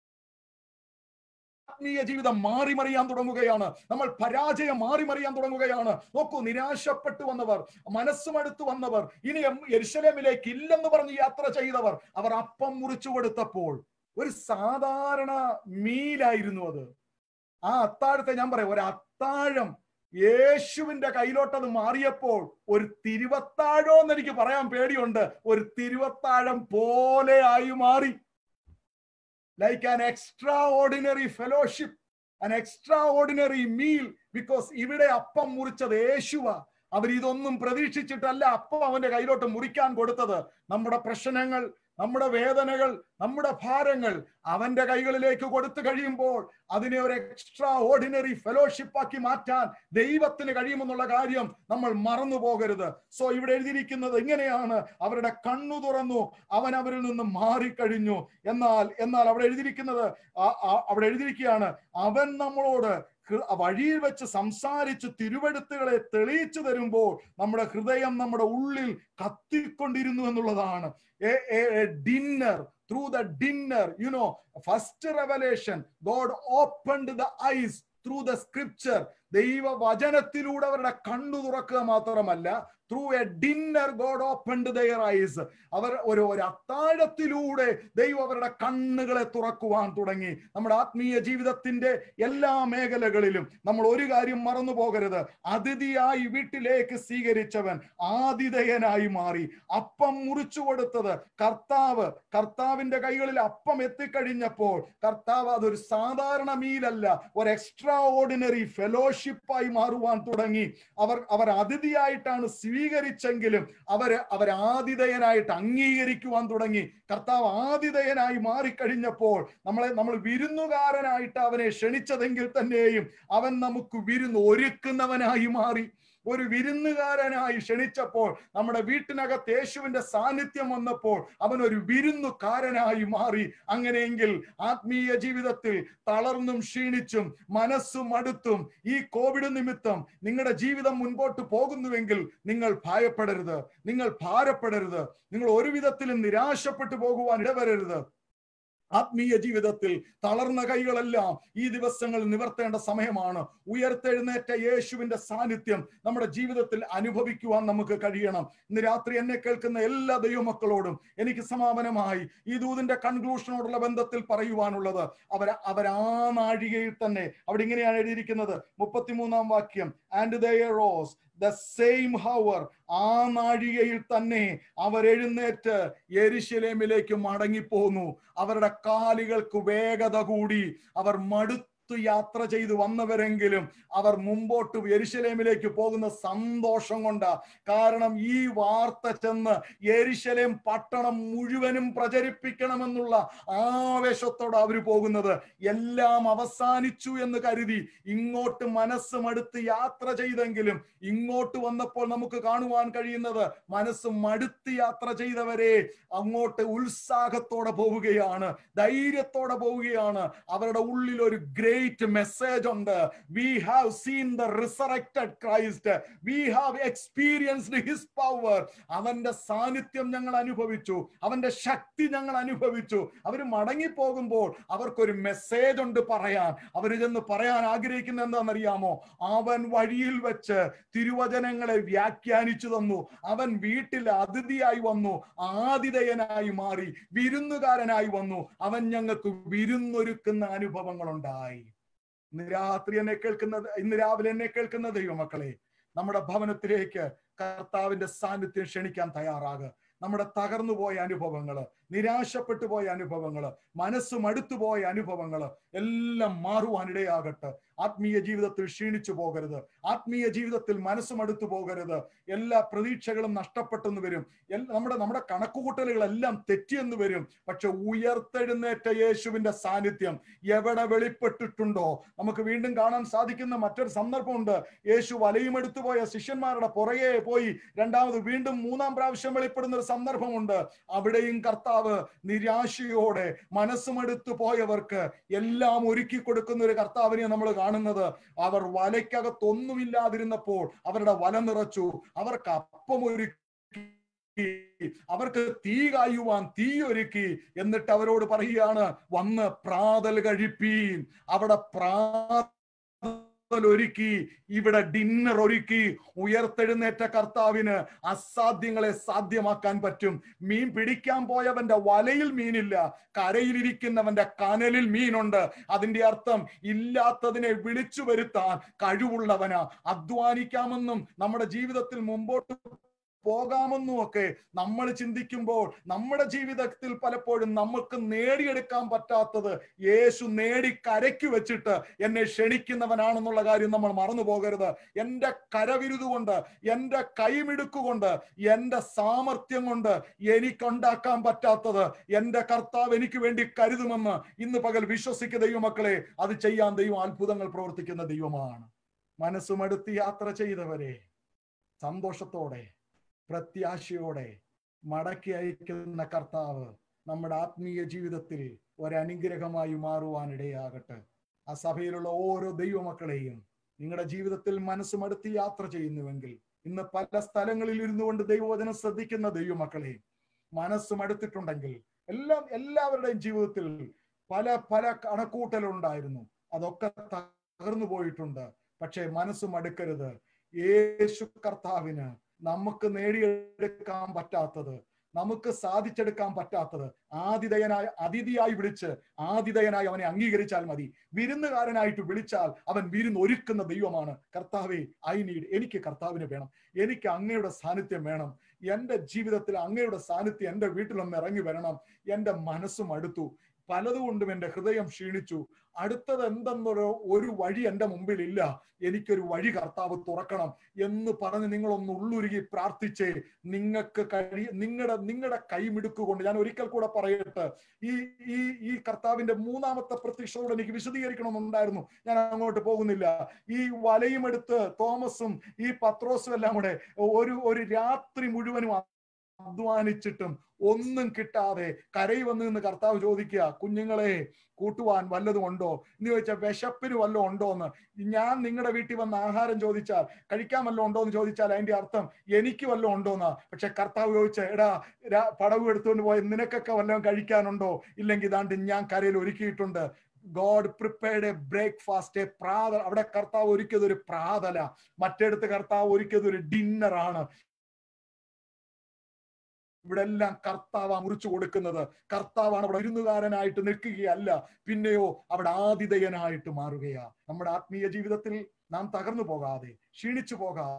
ആത്മീയ ജീവിതം മാറി മറിയാൻ തുടങ്ങുകയാണ് നമ്മൾ പരാജയം മാറി മറിയാൻ തുടങ്ങുകയാണ് നോക്കൂ നിരാശപ്പെട്ടു വന്നവർ മനസ്സുമടുത്തു വന്നവർ ഇനി എരുശലേമിലേക്ക് ഇല്ലെന്ന് പറഞ്ഞ് യാത്ര ചെയ്തവർ അവർ അപ്പം മുറിച്ചു കൊടുത്തപ്പോൾ ഒരു സാധാരണ മീലായിരുന്നു അത് ആ അത്താഴത്തെ ഞാൻ പറയാം ഒരു അത്താഴം യേശുവിന്റെ കയ്യിലോട്ടത് മാറിയപ്പോൾ ഒരു തിരുവത്താഴോ എന്ന് എനിക്ക് പറയാൻ പേടിയുണ്ട് ഒരു തിരുവത്താഴം പോലെ ആയി മാറി like an extraordinary fellowship an extraordinary meal because ഇവിടെ അപ്പം മുറിച്ചത് യേശുവ അവർ ഇതൊന്നും പ്രതീക്ഷിച്ചിട്ടല്ല അപ്പം അവന്റെ കയ്യിലോട്ട് മുറിക്കാൻ കൊടുത്തത് നമ്മുടെ പ്രശ്നങ്ങൾ നമ്മുടെ വേദനകൾ നമ്മുടെ ഭാരങ്ങൾ അവന്റെ കൈകളിലേക്ക് കൊടുത്തു കഴിയുമ്പോൾ അതിനെ ഒരു എക്സ്ട്രാ ഓർഡിനറി ഫെലോഷിപ്പ് ആക്കി മാറ്റാൻ ദൈവത്തിന് കഴിയുമെന്നുള്ള കാര്യം നമ്മൾ മറന്നു പോകരുത് സോ ഇവിടെ എഴുതിയിരിക്കുന്നത് ഇങ്ങനെയാണ് അവരുടെ കണ്ണു തുറന്നു അവൻ അവരിൽ നിന്ന് മാറിക്കഴിഞ്ഞു എന്നാൽ എന്നാൽ അവിടെ എഴുതിയിരിക്കുന്നത് അവിടെ എഴുതിയിരിക്കുകയാണ് അവൻ നമ്മളോട് വഴിയിൽ വെച്ച് സംസാരിച്ച് തിരുവെടുത്തുകളെ തെളിയിച്ചു തരുമ്പോൾ നമ്മുടെ ഹൃദയം നമ്മുടെ ഉള്ളിൽ കത്തിക്കൊണ്ടിരുന്നു എന്നുള്ളതാണ് dinner through the dinner you know first revelation God opened the eyes through the scripture ദൈവ വചനത്തിലൂടെ അവരുടെ കണ്ണു തുറക്കുക മാത്രമല്ല through a dinner God opened their eyes അവർ ഒരു ഒരു അത്താഴത്തിലൂടെ ദൈവം അവരുടെ കണ്ണുകളെ തുറക്കുവാൻ തുടങ്ങി നമ്മുടെ ആത്മീയ ജീവിതത്തിന്റെ എല്ലാ മേഖലകളിലും നമ്മൾ ഒരു കാര്യം മറന്നു പോകരുത് അതിഥിയായി വീട്ടിലേക്ക് സ്വീകരിച്ചവൻ ആതിഥേയനായി മാറി അപ്പം മുറിച്ചു കൊടുത്തത് കർത്താവ് കർത്താവിന്റെ കൈകളിൽ അപ്പം എത്തിക്കഴിഞ്ഞപ്പോൾ കർത്താവ് അതൊരു സാധാരണ മീലല്ല ഒരു എക്സ്ട്രാ ഓർഡിനറി ഫെലോഷിപ്പായി മാറുവാൻ തുടങ്ങി അവർ അവർ അതിഥിയായിട്ടാണ് സ്വീകരിച്ചെങ്കിലും അവര് അവർ ആതിഥേയനായിട്ട് അംഗീകരിക്കുവാൻ തുടങ്ങി കർത്താവ് ആതിഥേയനായി മാറിക്കഴിഞ്ഞപ്പോൾ നമ്മളെ നമ്മൾ വിരുന്നുകാരനായിട്ട് അവനെ ക്ഷണിച്ചതെങ്കിൽ തന്നെയും അവൻ നമുക്ക് വിരുന്ന് ഒരുക്കുന്നവനായി മാറി ഒരു വിരുന്നുകാരനായി ക്ഷണിച്ചപ്പോൾ നമ്മുടെ വീട്ടിനകത്ത് യേശുവിന്റെ സാന്നിധ്യം വന്നപ്പോൾ അവൻ ഒരു വിരുന്നുകാരനായി മാറി അങ്ങനെയെങ്കിൽ ആത്മീയ ജീവിതത്തിൽ തളർന്നും ക്ഷീണിച്ചും മനസ്സും അടുത്തും ഈ കോവിഡ് നിമിത്തം നിങ്ങളുടെ ജീവിതം മുൻപോട്ട് പോകുന്നുവെങ്കിൽ നിങ്ങൾ ഭയപ്പെടരുത് നിങ്ങൾ ഭാരപ്പെടരുത് നിങ്ങൾ ഒരു വിധത്തിലും നിരാശപ്പെട്ടു പോകുവാൻ ഇടവരരുത് ആത്മീയ ജീവിതത്തിൽ തളർന്ന കൈകളെല്ലാം ഈ ദിവസങ്ങൾ നിവർത്തേണ്ട സമയമാണ് ഉയർത്തെഴുന്നേറ്റ യേശുവിന്റെ സാന്നിധ്യം നമ്മുടെ ജീവിതത്തിൽ അനുഭവിക്കുവാൻ നമുക്ക് കഴിയണം ഇന്ന് രാത്രി എന്നെ കേൾക്കുന്ന എല്ലാ ദൈവമക്കളോടും എനിക്ക് സമാപനമായി ഈ ദൂതിന്റെ കൺക്ലൂഷനോടുള്ള ബന്ധത്തിൽ പറയുവാനുള്ളത് അവർ അവർ ആ നാഴികയിൽ തന്നെ അവിടെ ഇങ്ങനെയാണ് എഴുതിയിരിക്കുന്നത് മുപ്പത്തിമൂന്നാം വാക്യം and rose the same hour ആ നാഴികയിൽ തന്നെ അവരെഴുന്നേറ്റ് യെരുശലേമിലേക്ക് മടങ്ങിപ്പോന്നു അവരുടെ കാലുകൾക്ക് വേഗത കൂടി അവർ മടുത്തു യാത്ര ചെയ്തു വന്നവരെങ്കിലും അവർ മുമ്പോട്ട് യെരുശലേമിലേക്ക് പോകുന്ന സന്തോഷം കൊണ്ടാ കാരണം ഈ വാർത്ത ചെന്ന് യെരുശലേം പട്ടണം മുഴുവനും പ്രചരിപ്പിക്കണമെന്നുള്ള ആവേശത്തോടെ അവർ പോകുന്നത് എല്ലാം അവസാനിച്ചു എന്ന് കരുതി ഇങ്ങോട്ട് മനസ്സ് മടുത്ത് യാത്ര ചെയ്തെങ്കിലും ഇങ്ങോട്ട് വന്നപ്പോൾ നമുക്ക് കാണുവാൻ കഴിയുന്നത് മനസ്സ് മടുത്ത് യാത്ര ചെയ്തവരെ അങ്ങോട്ട് ഉത്സാഹത്തോടെ പോവുകയാണ് ധൈര്യത്തോടെ പോവുകയാണ് അവരുടെ ഉള്ളിൽ ഒരു ഗ്രേറ്റ് മെസ്സേജ് ഉണ്ട് we have seen the resurrected Christ we have experienced his power അവന്റെ സാന്നിധ്യം ഞങ്ങൾ അനുഭവിച്ചു അവന്റെ ശക്തി ഞങ്ങൾ അനുഭവിച്ചു അവർ മടങ്ങി പോകുമ്പോൾ അവർക്കൊരു മെസ്സേജ് ഉണ്ട് പറയാൻ അവർ ചെന്ന് പറയാൻ ആഗ്രഹിക്കുന്ന എന്താണെന്നറിയാമോ അവൻ വഴിയിൽ വെച്ച് തിരുവചനങ്ങളെ വ്യാഖ്യാനിച്ചു തന്നു അവൻ വീട്ടിൽ അതിഥിയായി വന്നു ആതിഥേയനായി മാറി വിരുന്നുകാരനായി വന്നു അവൻ ഞങ്ങൾക്ക് വിരുന്നൊരുക്കുന്ന അനുഭവങ്ങൾ ഉണ്ടായി ഇന്ന് രാത്രി എന്നെ കേൾക്കുന്നത് ഇന്ന് രാവിലെ എന്നെ കേൾക്കുന്ന ദൈവമക്കളെ നമ്മുടെ ഭവനത്തിലേക്ക് കർത്താവിന്റെ സാന്നിധ്യം ക്ഷണിക്കാൻ തയ്യാറാകുക നമ്മുടെ തകർന്നു പോയ അനുഭവങ്ങള് നിരാശപ്പെട്ടു പോയ അനുഭവങ്ങള് മനസ്സ് മടുത്തു പോയ അനുഭവങ്ങള് എല്ലാം മാറുവാനിടയാകട്ടെ ആത്മീയ ജീവിതത്തിൽ ക്ഷീണിച്ചു പോകരുത് ആത്മീയ ജീവിതത്തിൽ മനസ്സ് മടുത്തു പോകരുത് എല്ലാ പ്രതീക്ഷകളും നഷ്ടപ്പെട്ടെന്ന് വരും നമ്മുടെ നമ്മുടെ കണക്കുകൂട്ടലുകളെല്ലാം തെറ്റിയെന്ന് വരും പക്ഷെ ഉയർത്തെഴുന്നേറ്റ യേശുവിന്റെ സാന്നിധ്യം എവിടെ വെളിപ്പെട്ടിട്ടുണ്ടോ നമുക്ക് വീണ്ടും കാണാൻ സാധിക്കുന്ന മറ്റൊരു സന്ദർഭമുണ്ട് യേശു വലയുമെടുത്തു പോയ ശിഷ്യന്മാരുടെ പുറകെ പോയി രണ്ടാമത് വീണ്ടും മൂന്നാം പ്രാവശ്യം വെളിപ്പെടുന്ന ഒരു സന്ദർഭമുണ്ട് അവിടെയും കർത്താവ് നിരാശയോടെ മനസ്സുമെടുത്തു പോയവർക്ക് എല്ലാം ഒരുക്കി കൊടുക്കുന്ന ഒരു കർത്താവിനെ നമ്മൾ കാണുന്നത് അവർ വലയ്ക്കകത്തൊന്നുമില്ലാതിരുന്നപ്പോൾ അവരുടെ വല നിറച്ചു അവർക്ക് അപ്പം ഒരുക്കി അവർക്ക് തീ കായുവാൻ തീ ഒരുക്കി എന്നിട്ട് അവരോട് പറയുകയാണ് വന്ന് പ്രാതൽ കഴിപ്പീൻ അവിടെ പ്രാ ഒരുക്കി ഇവിടെ ഡിന്നർ ഒരുക്കി ഉയർത്തെഴുന്നേറ്റ കർത്താവിന് അസാധ്യങ്ങളെ സാധ്യമാക്കാൻ പറ്റും മീൻ പിടിക്കാൻ പോയവന്റെ വലയിൽ മീനില്ല കരയിലിരിക്കുന്നവന്റെ കനലിൽ മീനുണ്ട് അതിന്റെ അർത്ഥം ഇല്ലാത്തതിനെ വിളിച്ചു വരുത്താൻ കഴിവുള്ളവനാ അധ്വാനിക്കാമെന്നും നമ്മുടെ ജീവിതത്തിൽ മുമ്പോട്ട് പോകാമെന്നും ഒക്കെ നമ്മൾ ചിന്തിക്കുമ്പോൾ നമ്മുടെ ജീവിതത്തിൽ പലപ്പോഴും നമുക്ക് നേടിയെടുക്കാൻ പറ്റാത്തത് യേശു നേടി കരയ്ക്ക് വെച്ചിട്ട് എന്നെ ക്ഷണിക്കുന്നവനാണെന്നുള്ള കാര്യം നമ്മൾ മറന്നു പോകരുത് എൻ്റെ കരവിരുതുകൊണ്ട് എൻ്റെ കൈമിടുക്കുകൊണ്ട് എൻ്റെ സാമർഥ്യം കൊണ്ട് എനിക്കുണ്ടാക്കാൻ പറ്റാത്തത് എൻ്റെ കർത്താവ് എനിക്ക് വേണ്ടി കരുതുമെന്ന് ഇന്ന് പകൽ വിശ്വസിക്കുന്ന ദൈവമക്കളെ അത് ചെയ്യാൻ ദൈവം അത്ഭുതങ്ങൾ പ്രവർത്തിക്കുന്ന ദൈവമാണ് മനസ്സുമെടുത്ത് യാത്ര ചെയ്തവരെ സന്തോഷത്തോടെ പ്രത്യാശയോടെ മടക്കി അയക്കുന്ന കർത്താവ് നമ്മുടെ ആത്മീയ ജീവിതത്തിൽ ഒരനുഗ്രഹമായി മാറുവാൻ ഇടയാകട്ടെ ആ സഭയിലുള്ള ഓരോ ദൈവമക്കളെയും നിങ്ങളുടെ ജീവിതത്തിൽ മനസ്സുമടുത്ത് യാത്ര ചെയ്യുന്നുവെങ്കിൽ ഇന്ന് പല സ്ഥലങ്ങളിൽ ഇരുന്നു കൊണ്ട് ദൈവവചനം ശ്രദ്ധിക്കുന്ന ദൈവമക്കളെ മനസ്സുമടുത്തിട്ടുണ്ടെങ്കിൽ എല്ലാം എല്ലാവരുടെയും ജീവിതത്തിൽ പല പല കണക്കൂട്ടലുണ്ടായിരുന്നു അതൊക്കെ തകർന്നു പോയിട്ടുണ്ട് പക്ഷേ മനസ്സ് മടുക്കരുത് യേശു കർത്താവിന് നമുക്ക് നേടിയെടുക്കാൻ പറ്റാത്തത് നമുക്ക് സാധിച്ചെടുക്കാൻ പറ്റാത്തത് ആതിഥേയനായ അതിഥിയായി വിളിച്ച് ആതിഥേയനായി അവനെ അംഗീകരിച്ചാൽ മതി വിരുന്നുകാരനായിട്ട് വിളിച്ചാൽ അവൻ വിരുന്ന് ഒരുക്കുന്ന ദൈവമാണ് കർത്താവെ ഐ നീഡ് എനിക്ക് കർത്താവിന് വേണം എനിക്ക് അങ്ങയുടെ സാന്നിധ്യം വേണം എൻ്റെ ജീവിതത്തിൽ അങ്ങയുടെ സാന്നിധ്യം എൻ്റെ വീട്ടിലൊന്ന് ഇറങ്ങി വരണം എൻ്റെ മനസ്സും അടുത്തു പലതുകൊണ്ടും എൻ്റെ ഹൃദയം ക്ഷീണിച്ചു അടുത്തത് എന്തെന്നൊരു ഒരു വഴി എൻ്റെ മുമ്പിൽ ഇല്ല എനിക്കൊരു വഴി കർത്താവ് തുറക്കണം എന്ന് പറഞ്ഞ് നിങ്ങളൊന്ന് ഉള്ളുരുകി പ്രാർത്ഥിച്ചേ നിങ്ങൾക്ക് കഴി നിങ്ങളുടെ നിങ്ങളുടെ കൈമിടുക്കുകൊണ്ട് ഞാൻ ഒരിക്കൽ കൂടെ പറയട്ടെ ഈ ഈ ഈ കർത്താവിന്റെ മൂന്നാമത്തെ പ്രത്യക്ഷതയോട് എനിക്ക് വിശദീകരിക്കണമെന്നുണ്ടായിരുന്നു ഞാൻ അങ്ങോട്ട് പോകുന്നില്ല ഈ വലയും എടുത്ത് തോമസും ഈ പത്രോസും എല്ലാം കൂടെ ഒരു ഒരു രാത്രി മുഴുവനും അധ്വാനിച്ചിട്ടും ഒന്നും കിട്ടാതെ കരയി വന്ന് നിന്ന് കർത്താവ് ചോദിക്കുക കുഞ്ഞുങ്ങളെ കൂട്ടുവാൻ വല്ലതും ഉണ്ടോ എന്ന് ചോദിച്ചാൽ വിശപ്പിന് വല്ലതും ഉണ്ടോ എന്ന് ഞാൻ നിങ്ങളുടെ വീട്ടിൽ വന്ന് ആഹാരം ചോദിച്ചാൽ കഴിക്കാൻ വല്ലതും ഉണ്ടോ എന്ന് ചോദിച്ചാൽ അതിന്റെ അർത്ഥം എനിക്ക് വല്ലതും ഉണ്ടോന്നാ പക്ഷെ കർത്താവ് ചോദിച്ച എടാ രാ- പടവ് എടുത്തുകൊണ്ട് പോയ നിനക്കൊക്കെ വല്ലതും കഴിക്കാനുണ്ടോ ഇല്ലെങ്കിൽ ഇതാണ്ട് ഞാൻ കരയിൽ ഒരുക്കിയിട്ടുണ്ട് God prepared a breakfast a പ്രാത അവിടെ കർത്താവ് ഒരുക്കിയത് ഒരു പ്രാതല മറ്റേടത്ത് കർത്താവ് ഒരുക്കിയത് ഒരു ഡിന്നർ ആണ് ഇവിടെ എല്ലാം കർത്താവ് മുറിച്ചു കൊടുക്കുന്നത് കർത്താവാണ് അവിടെ വിരുന്നുകാരനായിട്ട് നിൽക്കുകയല്ല പിന്നെയോ അവിടെ ആതിഥേയനായിട്ട് മാറുകയാ നമ്മുടെ ആത്മീയ ജീവിതത്തിൽ നാം തകർന്നു പോകാതെ ക്ഷീണിച്ചു പോകാതെ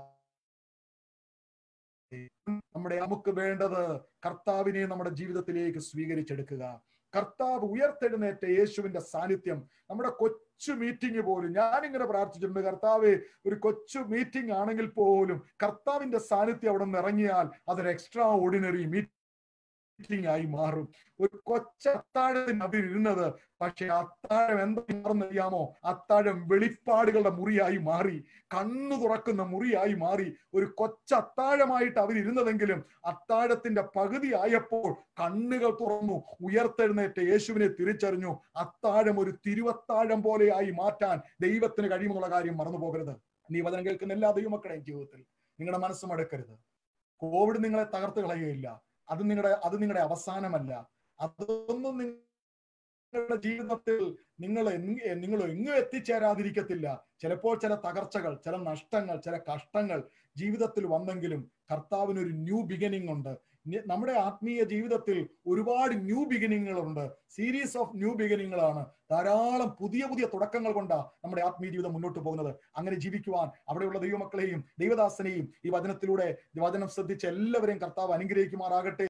നമ്മുടെ നമുക്ക് വേണ്ടത് കർത്താവിനെ നമ്മുടെ ജീവിതത്തിലേക്ക് സ്വീകരിച്ചെടുക്കുക കർത്താവ് ഉയർത്തെഴുന്നേറ്റ യേശുവിന്റെ സാന്നിധ്യം നമ്മുടെ കൊച്ചു മീറ്റിംഗ് പോലും ഞാനിങ്ങനെ പ്രാർത്ഥിച്ചിട്ടുണ്ട് കർത്താവ് ഒരു കൊച്ചു മീറ്റിംഗ് ആണെങ്കിൽ പോലും കർത്താവിന്റെ സാന്നിധ്യം അവിടെ നിന്ന് ഇറങ്ങിയാൽ അതൊരു എക്സ്ട്രാ ഓർഡിനറി മീറ്റിംഗ് ആയി മാറും ഒരു കൊച്ച അത്താഴത്തിന് അവർ ഇരുന്നത് പക്ഷെ അത്താഴം എന്താ മാറുന്നറിയാമോ അത്താഴം വെളിപ്പാടുകളുടെ മുറിയായി മാറി കണ്ണു തുറക്കുന്ന മുറിയായി മാറി ഒരു കൊച്ച അത്താഴമായിട്ട് അവർ ഇരുന്നതെങ്കിലും അത്താഴത്തിന്റെ പകുതി ആയപ്പോൾ കണ്ണുകൾ തുറന്നു ഉയർത്തെഴുന്നേറ്റ് യേശുവിനെ തിരിച്ചറിഞ്ഞു അത്താഴം ഒരു തിരുവത്താഴം പോലെയായി മാറ്റാൻ ദൈവത്തിന് കഴിയുമെന്നുള്ള കാര്യം മറന്നു പോകരുത് നീ വചനം കേൾക്കുന്ന എല്ലാ ദൈവമക്കളെയും ജീവിതത്തിൽ നിങ്ങളുടെ മനസ്സ് മടക്കരുത് കോവിഡ് നിങ്ങളെ തകർത്ത് കളയുകയില്ല അത് നിങ്ങളുടെ അത് നിങ്ങളുടെ അവസാനമല്ല അതൊന്നും നിങ്ങളുടെ ജീവിതത്തിൽ നിങ്ങൾ എങ് നിങ്ങൾ എങ്ങും എത്തിച്ചേരാതിരിക്കത്തില്ല ചിലപ്പോൾ ചില തകർച്ചകൾ ചില നഷ്ടങ്ങൾ ചില കഷ്ടങ്ങൾ ജീവിതത്തിൽ വന്നെങ്കിലും കർത്താവിന് ഒരു ന്യൂ ബിഗിനിങ് ഉണ്ട് നി- നമ്മുടെ ആത്മീയ ജീവിതത്തിൽ ഒരുപാട് ന്യൂ ബിഗിനിങ്ങുകളുണ്ട് സീരീസ് ഓഫ് ന്യൂ ബിഗിനിങ്ങുകളാണ് ധാരാളം പുതിയ പുതിയ തുടക്കങ്ങൾ കൊണ്ടാണ് നമ്മുടെ ആത്മീയ ജീവിതം മുന്നോട്ട് പോകുന്നത് അങ്ങനെ ജീവിക്കുവാൻ അവിടെയുള്ള ദൈവമക്കളെയും ദൈവദാസനെയും ഈ വചനത്തിലൂടെ ഈ വചനം ശ്രദ്ധിച്ച എല്ലാവരെയും കർത്താവ് അനുഗ്രഹിക്കുമാറാകട്ടെ